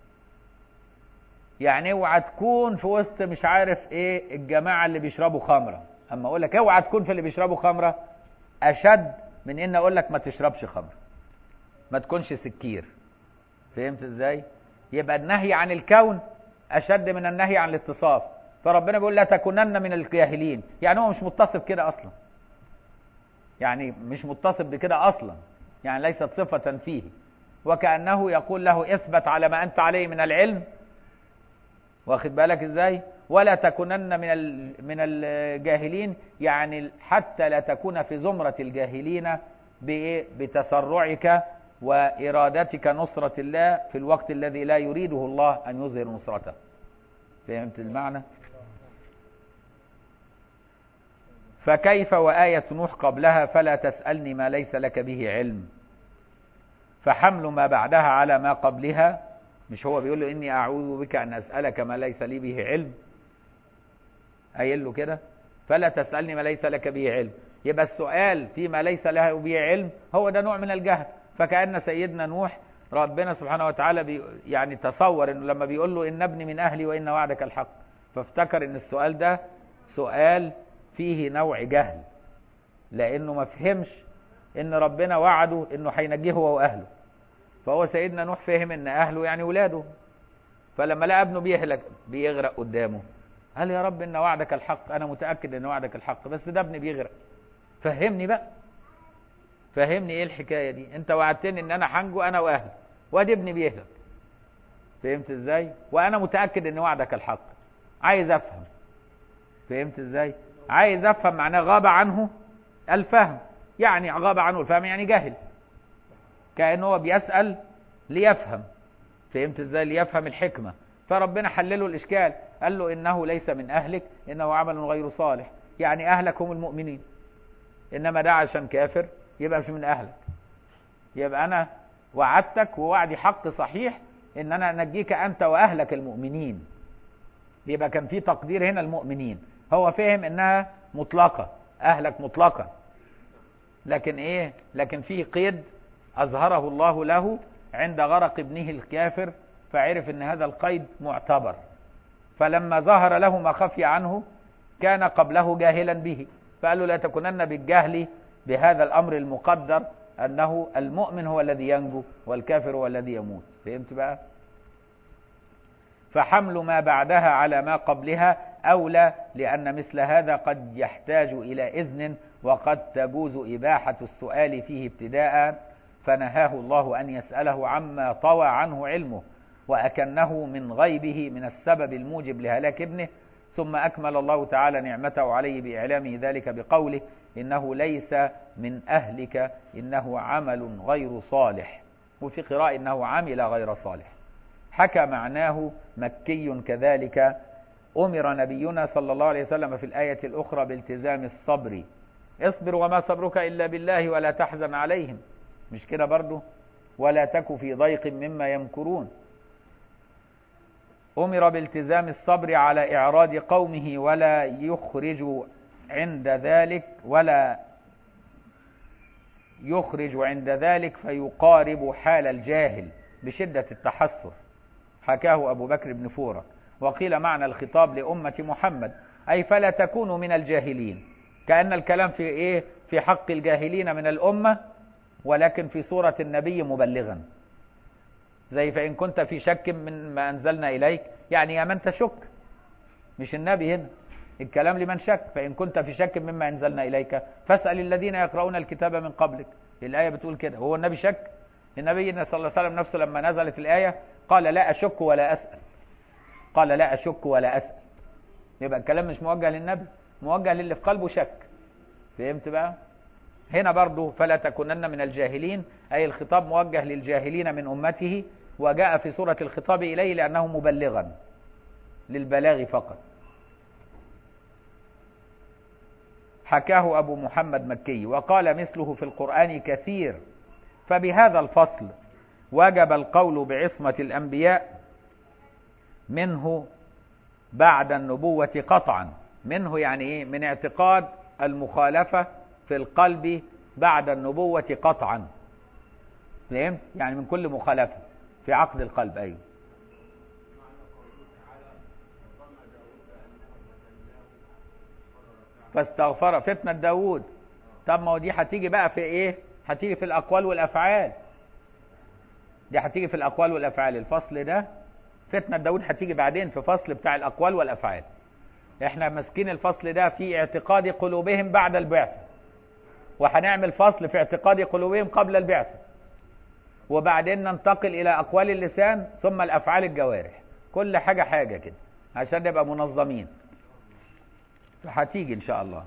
Speaker 1: يعني اوعى تكون في وسط مش عارف ايه الجماعة اللي بيشربوا خمرة اما اقول لك اوعى تكون في اللي بيشربوا خمرة اشد من ان اقول لك ما تشربش خمر ما تكونش سكير فهمت ازاي يبقى النهي عن الكون اشد من النهي عن الاتصاف فربنا بيقول لا تكونن من الجاهلين يعني هو مش متصف كده اصلا يعني مش متصف بكده اصلا يعني ليست صفة فيه وكأنه يقول له اثبت على ما انت عليه من العلم واخد بالك ازاي ولا تكونن من من الجاهلين يعني حتى لا تكون في زمرة الجاهلين بتسرعك وإرادتك نصرة الله في الوقت الذي لا يريده الله أن يظهر نصرته فهمت المعنى فكيف وآية نوح قبلها فلا تسألني ما ليس لك به علم فحمل ما بعدها على ما قبلها مش هو بيقول له إني أعوذ بك أن أسألك ما ليس لي به علم قايل له كده فلا تسألني ما ليس لك به علم يبقى السؤال فيما ليس له به علم هو ده نوع من الجهل فكأن سيدنا نوح ربنا سبحانه وتعالى بي يعني تصور انه لما بيقول له ان ابني من اهلي وان وعدك الحق فافتكر ان السؤال ده سؤال فيه نوع جهل لانه ما فهمش ان ربنا وعده انه هينجيه هو واهله فهو سيدنا نوح فهم ان اهله يعني ولاده فلما لقى ابنه بيهلك بيغرق قدامه قال يا رب ان وعدك الحق انا متاكد ان وعدك الحق بس ده ابني بيغرق فهمني بقى فهمني ايه الحكايه دي انت وعدتني ان انا هنجو انا واهلي وادي ابني بيهلك فهمت ازاي وانا متاكد ان وعدك الحق عايز افهم فهمت ازاي عايز افهم معناه غاب عنه الفهم يعني غاب عنه الفهم يعني جهل كانه هو بيسال ليفهم فهمت ازاي ليفهم الحكمه فربنا حلله الاشكال قال له انه ليس من اهلك انه عمل غير صالح يعني اهلك هم المؤمنين انما ده عشان كافر يبقى مش من اهلك يبقى انا وعدتك ووعدي حق صحيح ان انا انجيك انت واهلك المؤمنين يبقى كان في تقدير هنا المؤمنين هو فهم انها مطلقة اهلك مطلقة لكن ايه لكن في قيد اظهره الله له عند غرق ابنه الكافر فعرف ان هذا القيد معتبر فلما ظهر له ما خفي عنه كان قبله جاهلا به فقال له لا تكونن بالجهل بهذا الامر المقدر انه المؤمن هو الذي ينجو والكافر هو الذي يموت فهمت بقى فحمل ما بعدها على ما قبلها اولى لان مثل هذا قد يحتاج الى اذن وقد تجوز اباحه السؤال فيه ابتداء فنهاه الله ان يساله عما طوى عنه علمه واكنه من غيبه من السبب الموجب لهلاك ابنه ثم اكمل الله تعالى نعمته عليه باعلامه ذلك بقوله انه ليس من اهلك انه عمل غير صالح وفي قراءه انه عمل غير صالح حكى معناه مكي كذلك امر نبينا صلى الله عليه وسلم في الايه الاخرى بالتزام الصبر اصبر وما صبرك الا بالله ولا تحزن عليهم مش كده برضو ولا تك في ضيق مما يمكرون امر بالتزام الصبر على اعراض قومه ولا يخرج عند ذلك ولا يخرج عند ذلك فيقارب حال الجاهل بشدة التحسر حكاه أبو بكر بن فورة وقيل معنى الخطاب لأمة محمد أي فلا تكونوا من الجاهلين كأن الكلام في إيه في حق الجاهلين من الأمة ولكن في صورة النبي مبلغا زي فإن كنت في شك من ما أنزلنا إليك يعني يا من تشك مش النبي هنا الكلام لمن شك فإن كنت في شك مما أنزلنا إليك فاسأل الذين يقرؤون الكتاب من قبلك الآية بتقول كده هو النبي شك النبي صلى الله عليه وسلم نفسه لما نزلت الآية قال لا أشك ولا أسأل قال لا أشك ولا أسأل يبقى الكلام مش موجه للنبي موجه للي في قلبه شك فهمت بقى هنا برضو فلا تكونن من الجاهلين أي الخطاب موجه للجاهلين من أمته وجاء في سورة الخطاب إليه لأنه مبلغا للبلاغ فقط حكاه أبو محمد مكي وقال مثله في القرآن كثير فبهذا الفصل وجب القول بعصمة الأنبياء منه بعد النبوة قطعا منه يعني إيه من اعتقاد المخالفة في القلب بعد النبوة قطعا فهمت يعني من كل مخالفة في عقد القلب أيوه فاستغفر فتنة داود طب ما هو دي هتيجي بقى في ايه هتيجي في الاقوال والافعال دي هتيجي في الاقوال والافعال الفصل ده فتنة داود هتيجي بعدين في فصل بتاع الاقوال والافعال احنا ماسكين الفصل ده في اعتقاد قلوبهم بعد البعثة وهنعمل فصل في اعتقاد قلوبهم قبل البعثة وبعدين ننتقل الى اقوال اللسان ثم الافعال الجوارح كل حاجة حاجة كده عشان نبقى منظمين فهتيجي ان شاء الله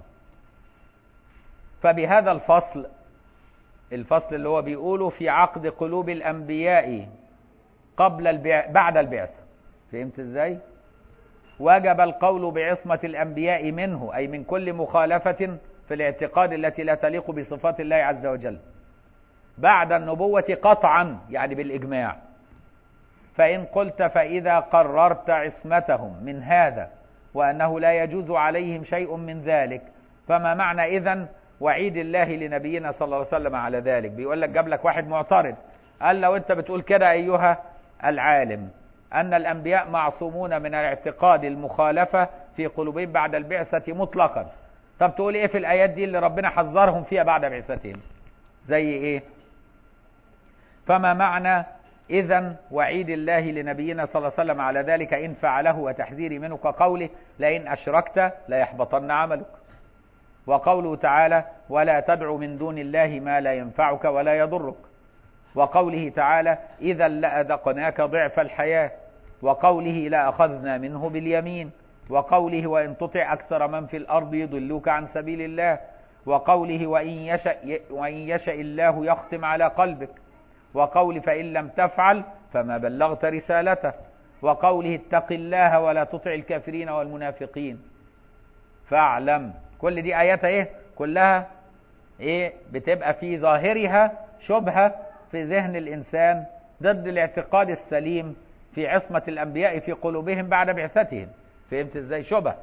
Speaker 1: فبهذا الفصل الفصل اللي هو بيقوله في عقد قلوب الانبياء قبل البع... بعد البعثه فهمت ازاي وجب القول بعصمه الانبياء منه اي من كل مخالفه في الاعتقاد التي لا تليق بصفات الله عز وجل بعد النبوه قطعا يعني بالاجماع فان قلت فاذا قررت عصمتهم من هذا وأنه لا يجوز عليهم شيء من ذلك فما معنى إذن وعيد الله لنبينا صلى الله عليه وسلم على ذلك بيقول لك جاب لك واحد معترض قال لو أنت بتقول كده أيها العالم أن الأنبياء معصومون من الاعتقاد المخالفة في قلوبهم بعد البعثة مطلقا طب تقول إيه في الآيات دي اللي ربنا حذرهم فيها بعد بعثتهم زي إيه فما معنى إذا وعيد الله لنبينا صلى الله عليه وسلم على ذلك إن فعله وتحذيري منه كقوله لئن أشركت ليحبطن عملك وقوله تعالى ولا تدع من دون الله ما لا ينفعك ولا يضرك وقوله تعالى إذا لأذقناك ضعف الحياة وقوله لأخذنا منه باليمين وقوله وإن تطع أكثر من في الأرض يضلوك عن سبيل الله وقوله وإن يشأ, وإن يشأ الله يختم على قلبك وقول فإن لم تفعل فما بلغت رسالته وقوله اتق الله ولا تطع الكافرين والمنافقين فاعلم كل دي آيات ايه كلها ايه بتبقى في ظاهرها شبهة في ذهن الإنسان ضد الاعتقاد السليم في عصمة الأنبياء في قلوبهم بعد بعثتهم فهمت ازاي شبه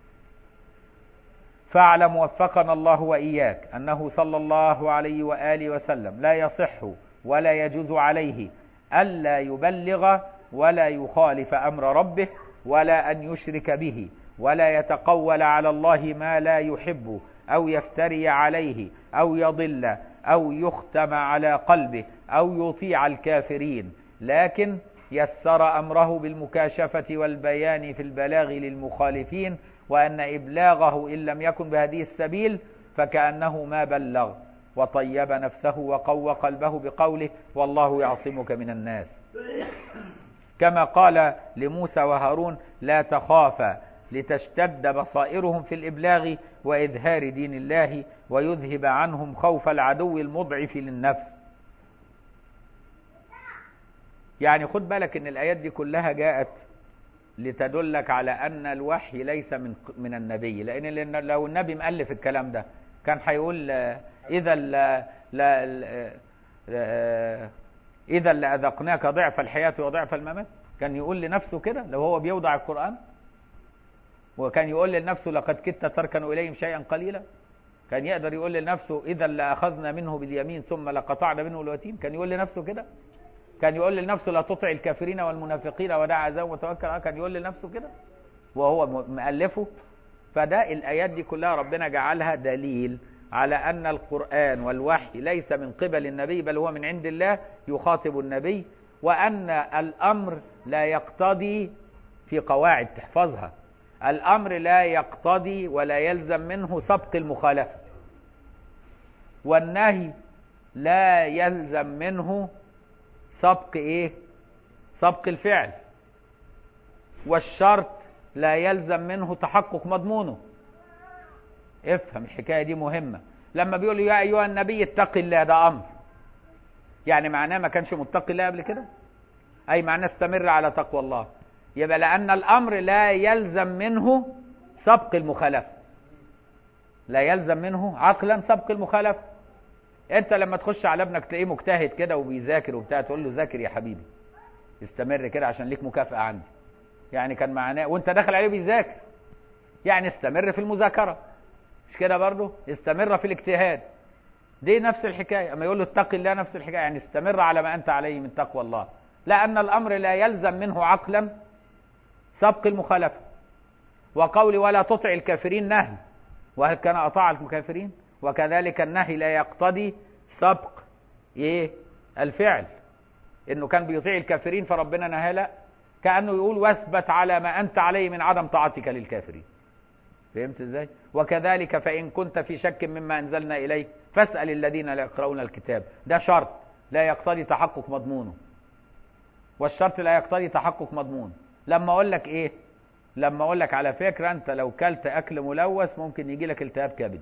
Speaker 1: فاعلم وفقنا الله وإياك أنه صلى الله عليه وآله وسلم لا يصح ولا يجوز عليه ألا يبلغ ولا يخالف أمر ربه ولا أن يشرك به ولا يتقول على الله ما لا يحب أو يفتري عليه أو يضل أو يختم على قلبه أو يطيع الكافرين لكن يسر أمره بالمكاشفة والبيان في البلاغ للمخالفين وأن إبلاغه إن لم يكن بهذه السبيل فكأنه ما بلغ وطيب نفسه وقوى قلبه بقوله والله يعصمك من الناس كما قال لموسى وهارون لا تخافا لتشتد بصائرهم في الإبلاغ وإظهار دين الله ويذهب عنهم خوف العدو المضعف للنفس يعني خد بالك ان الآيات دي كلها جاءت لتدلك على أن الوحي ليس من من النبي لأن لو النبي مؤلف الكلام ده كان هيقول إذا لا لا لا إذا لأذقناك ضعف الحياة وضعف الممات كان يقول لنفسه كده لو هو بيوضع القرآن وكان يقول لنفسه لقد كدت تركن إليهم شيئا قليلا كان يقدر يقول لنفسه إذا لأخذنا منه باليمين ثم لقطعنا منه الوتين كان يقول لنفسه كده كان يقول لنفسه لا تطع الكافرين والمنافقين ودع عذاب وتوكل آه كان يقول لنفسه كده وهو مؤلفه فده الآيات دي كلها ربنا جعلها دليل على أن القرآن والوحي ليس من قبل النبي بل هو من عند الله يخاطب النبي وأن الأمر لا يقتضي في قواعد تحفظها الأمر لا يقتضي ولا يلزم منه سبق المخالفة والنهي لا يلزم منه سبق إيه سبق الفعل والشرط لا يلزم منه تحقق مضمونه افهم الحكاية دي مهمة لما بيقول يا أيها النبي اتق الله ده أمر يعني معناه ما كانش متقي الله قبل كده أي معناه استمر على تقوى الله يبقى لأن الأمر لا يلزم منه سبق المخالفة لا يلزم منه عقلا سبق المخالفة انت لما تخش على ابنك تلاقيه مجتهد كده وبيذاكر وبتاع تقول له ذاكر يا حبيبي استمر كده عشان ليك مكافأة عندي يعني كان معناه وانت داخل عليه بيذاكر يعني استمر في المذاكرة مش كده برضه استمر في الاجتهاد دي نفس الحكاية اما يقول له اتق الله نفس الحكاية يعني استمر على ما انت عليه من تقوى الله لأن الأمر لا يلزم منه عقلا سبق المخالفة وقول ولا تطع الكافرين نهي وهل كان أطاع الكافرين وكذلك النهي لا يقتضي سبق ايه الفعل انه كان بيطيع الكافرين فربنا نهى لا كأنه يقول واثبت على ما أنت عليه من عدم طاعتك للكافرين فهمت ازاي وكذلك فإن كنت في شك مما أنزلنا إليك فاسأل الذين لا يقرؤون الكتاب ده شرط لا يقتضي تحقق مضمونه والشرط لا يقتضي تحقق مضمون لما اقول لك ايه لما اقول لك على فكره انت لو كلت اكل ملوث ممكن يجي لك التهاب كبدي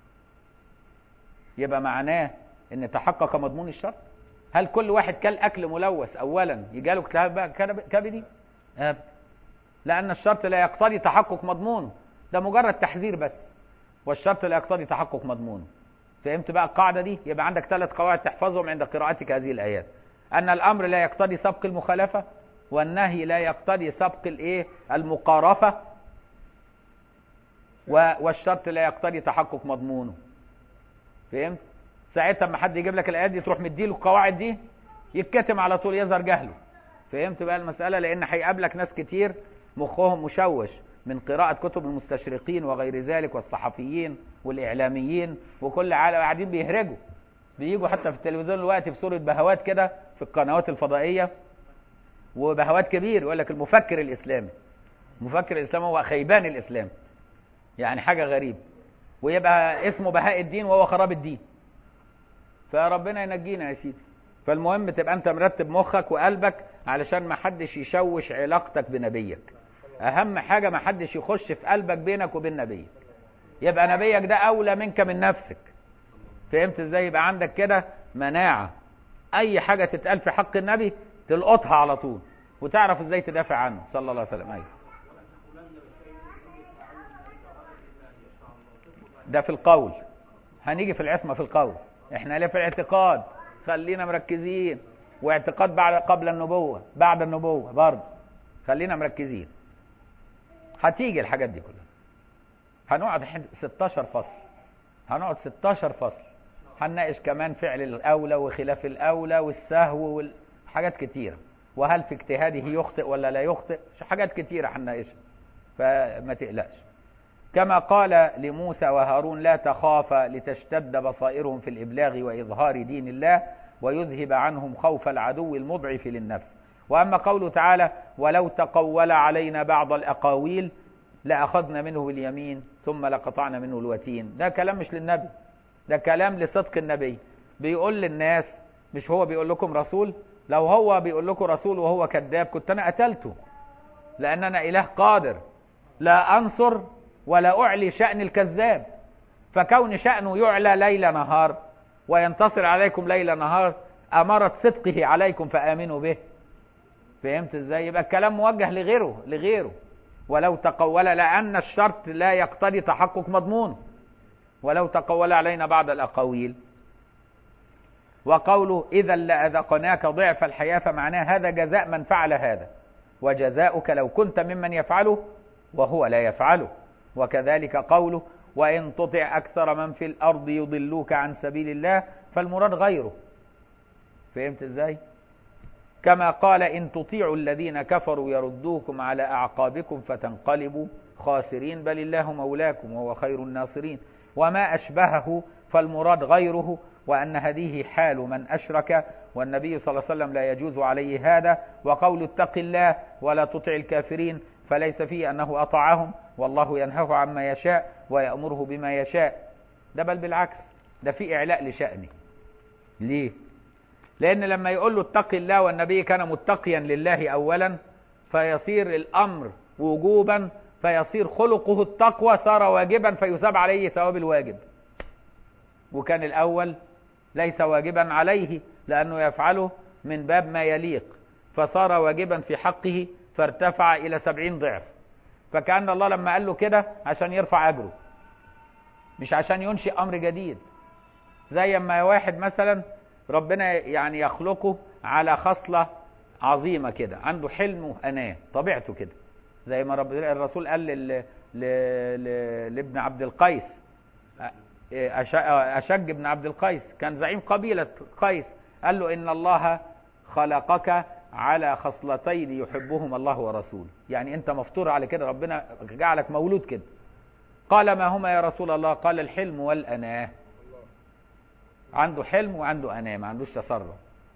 Speaker 1: يبقى معناه ان تحقق مضمون الشرط هل كل واحد كل اكل ملوث اولا يجي له التهاب كبدي أبدا لان الشرط لا يقتضي تحقق مضمونه ده مجرد تحذير بس والشرط لا يقتضي تحقق مضمونه فهمت بقى القاعده دي يبقى عندك ثلاث قواعد تحفظهم عند قراءتك هذه الايات ان الامر لا يقتضي سبق المخالفه والنهي لا يقتضي سبق الايه المقارفه والشرط لا يقتضي تحقق مضمونه فهمت ساعتها اما حد يجيب لك الايات دي تروح مديله القواعد دي يتكتم على طول يظهر جهله فهمت بقى المساله لان هيقابلك ناس كتير مخهم مشوش من قراءة كتب المستشرقين وغير ذلك والصحفيين والإعلاميين وكل عالم قاعدين بيهرجوا بيجوا حتى في التلفزيون دلوقتي في صورة بهوات كده في القنوات الفضائية وبهوات كبير يقول لك المفكر الإسلامي المفكر الإسلامي هو خيبان الإسلام يعني حاجة غريبة ويبقى اسمه بهاء الدين وهو خراب الدين فربنا ينجينا يا سيدي فالمهم تبقى انت مرتب مخك وقلبك علشان ما حدش يشوش علاقتك بنبيك اهم حاجة ما حدش يخش في قلبك بينك وبين نبيك يبقى نبيك ده اولى منك من نفسك فهمت ازاي يبقى عندك كده مناعة اي حاجة تتقال في حق النبي تلقطها على طول وتعرف ازاي تدافع عنه صلى الله عليه وسلم ايوه ده في القول هنيجي في العصمة في القول احنا ليه في الاعتقاد خلينا مركزين واعتقاد بعد قبل النبوة بعد النبوة برضه خلينا مركزين هتيجي الحاجات دي كلها هنقعد 16 فصل هنقعد 16 فصل هنناقش كمان فعل الأولى وخلاف الأولى والسهو والحاجات كتيرة وهل في اجتهاده يخطئ ولا لا يخطئ حاجات كتيرة هنناقشها فما تقلقش كما قال لموسى وهارون لا تخافا لتشتد بصائرهم في الإبلاغ وإظهار دين الله ويذهب عنهم خوف العدو المضعف للنفس وأما قوله تعالى ولو تقول علينا بعض الأقاويل لأخذنا منه باليمين ثم لقطعنا منه الوتين ده كلام مش للنبي ده كلام لصدق النبي بيقول للناس مش هو بيقول لكم رسول لو هو بيقول لكم رسول وهو كذاب كنت أنا قتلته لأن أنا إله قادر لا أنصر ولا أعلي شأن الكذاب فكون شأنه يعلى ليل نهار وينتصر عليكم ليل نهار أمرت صدقه عليكم فآمنوا به فهمت ازاي يبقى الكلام موجه لغيره لغيره ولو تقول لأن الشرط لا يقتضي تحقق مضمون ولو تقول علينا بعض الأقاويل وقوله إذا لأذقناك ضعف الحياة فمعناه هذا جزاء من فعل هذا وجزاؤك لو كنت ممن يفعله وهو لا يفعله وكذلك قوله وإن تطع أكثر من في الأرض يضلوك عن سبيل الله فالمراد غيره فهمت ازاي كما قال إن تطيعوا الذين كفروا يردوكم على أعقابكم فتنقلبوا خاسرين بل الله مولاكم وهو خير الناصرين وما أشبهه فالمراد غيره وأن هذه حال من أشرك والنبي صلى الله عليه وسلم لا يجوز عليه هذا وقول اتق الله ولا تطع الكافرين فليس فيه أنه أطاعهم والله ينهاه عما يشاء ويأمره بما يشاء ده بل بالعكس ده في إعلاء لشأنه ليه لأن لما يقول له اتق الله والنبي كان متقيا لله أولا فيصير الأمر وجوبا فيصير خلقه التقوى صار واجبا فيثاب عليه ثواب الواجب وكان الأول ليس واجبا عليه لأنه يفعله من باب ما يليق فصار واجبا في حقه فارتفع إلى سبعين ضعف فكأن الله لما قال له كده عشان يرفع أجره مش عشان ينشئ أمر جديد زي ما واحد مثلا ربنا يعني يخلقه على خصلة عظيمة كده عنده حلم وأناة طبيعته كده زي ما رب الرسول قال لل... ل... ل... لابن عبد القيس أش... أشج ابن عبد القيس كان زعيم قبيلة قيس قال له إن الله خلقك على خصلتين يحبهما الله ورسوله يعني أنت مفطور على كده ربنا جعلك مولود كده قال ما هما يا رسول الله قال الحلم والأناه عنده حلم وعنده أناه ما عندوش تسرع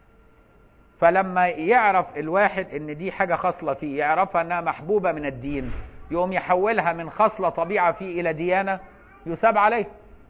Speaker 1: فلما يعرف الواحد ان دي حاجة خاصلة فيه يعرفها انها محبوبة من الدين يقوم يحولها من خصلة طبيعة فيه الى ديانة يثاب عليه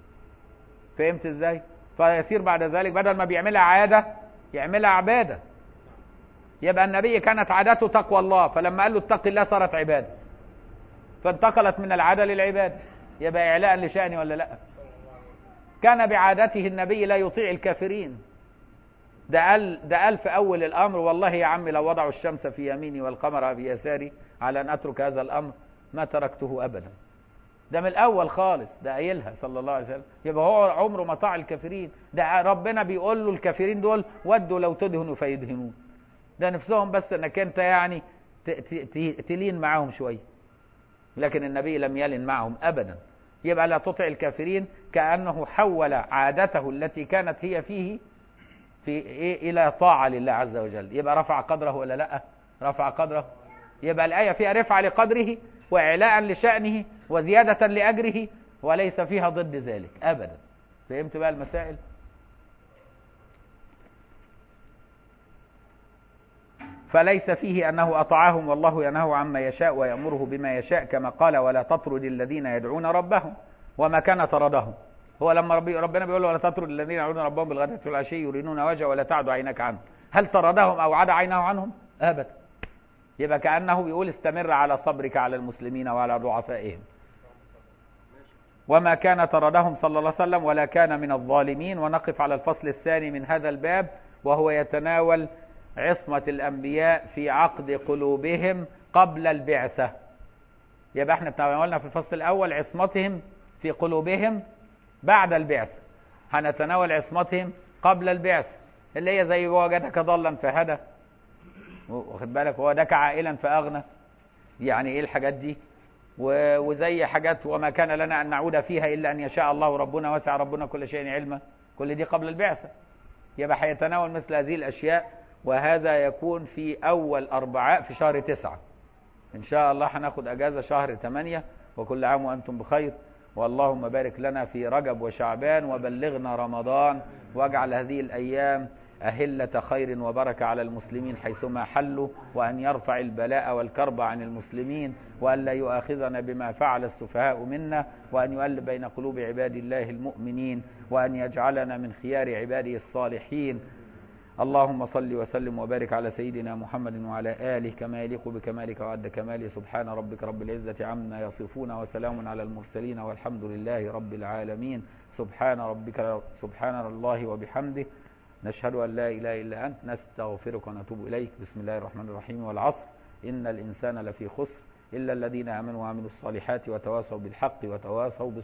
Speaker 1: فهمت ازاي فيصير بعد ذلك بدل ما بيعملها عادة يعملها عبادة يبقى النبي كانت عادته تقوى الله فلما قال له اتق الله صارت عبادة فانتقلت من العادة للعبادة يبقى اعلاء لشأني ولا لا كان بعادته النبي لا يطيع الكافرين ده قال ده قال في اول الامر والله يا عمي لو وضعوا الشمس في يميني والقمر في يساري على ان اترك هذا الامر ما تركته ابدا ده من الاول خالص ده قايلها صلى الله عليه وسلم يبقى هو عمره ما طاع الكافرين ده ربنا بيقول له الكافرين دول ودوا لو تدهنوا فيدهنون ده نفسهم بس انك انت يعني تلين معاهم شويه لكن النبي لم يلن معهم ابدا يبقى لا تطع الكافرين كانه حول عادته التي كانت هي فيه في إيه إلى طاعة لله عز وجل يبقى رفع قدره ولا لا رفع قدره يبقى الآية فيها رفع لقدره وإعلاء لشأنه وزيادة لأجره وليس فيها ضد ذلك أبدا فهمت بقى المسائل فليس فيه أنه أطاعهم والله ينهى عما يشاء ويأمره بما يشاء كما قال ولا تطرد الذين يدعون ربهم وما كان طردهم هو لما ربي ربنا بيقول له ولا تطرد الذين يدعون ربهم بالغداة والعشي يريدون وجهه ولا تعد عينك عنهم هل طردهم او عاد عينه عنهم ابدا يبقى كانه بيقول استمر على صبرك على المسلمين وعلى ضعفائهم وما كان طردهم صلى الله عليه وسلم ولا كان من الظالمين ونقف على الفصل الثاني من هذا الباب وهو يتناول عصمة الأنبياء في عقد قلوبهم قبل البعثة يبقى احنا تناولنا في الفصل الأول عصمتهم في قلوبهم بعد البعث هنتناول عصمتهم قبل البعث اللي هي زي وجدك ضلا فهدى واخد بالك ووجدك عائلا فاغنى يعني ايه الحاجات دي وزي حاجات وما كان لنا ان نعود فيها الا ان يشاء الله ربنا وسع ربنا كل شيء علما كل دي قبل البعثه يبقى هيتناول مثل هذه الاشياء وهذا يكون في اول اربعاء في شهر تسعة ان شاء الله هناخد اجازه شهر ثمانية وكل عام وانتم بخير واللهم بارك لنا في رجب وشعبان وبلغنا رمضان واجعل هذه الأيام أهلة خير وبركة على المسلمين حيثما حلوا وأن يرفع البلاء والكرب عن المسلمين وأن لا يؤاخذنا بما فعل السفهاء منا وأن يؤلف بين قلوب عباد الله المؤمنين وأن يجعلنا من خيار عباده الصالحين اللهم صل وسلم وبارك على سيدنا محمد وعلى آله كما يليق بكمالك وعد كماله سبحان ربك رب العزة عما يصفون وسلام على المرسلين والحمد لله رب العالمين سبحان ربك سبحان الله وبحمده نشهد أن لا إله إلا أنت نستغفرك ونتوب إليك بسم الله الرحمن الرحيم والعصر إن الإنسان لفي خسر إلا الذين آمنوا وعملوا الصالحات وتواصوا بالحق وتواصوا بالصبر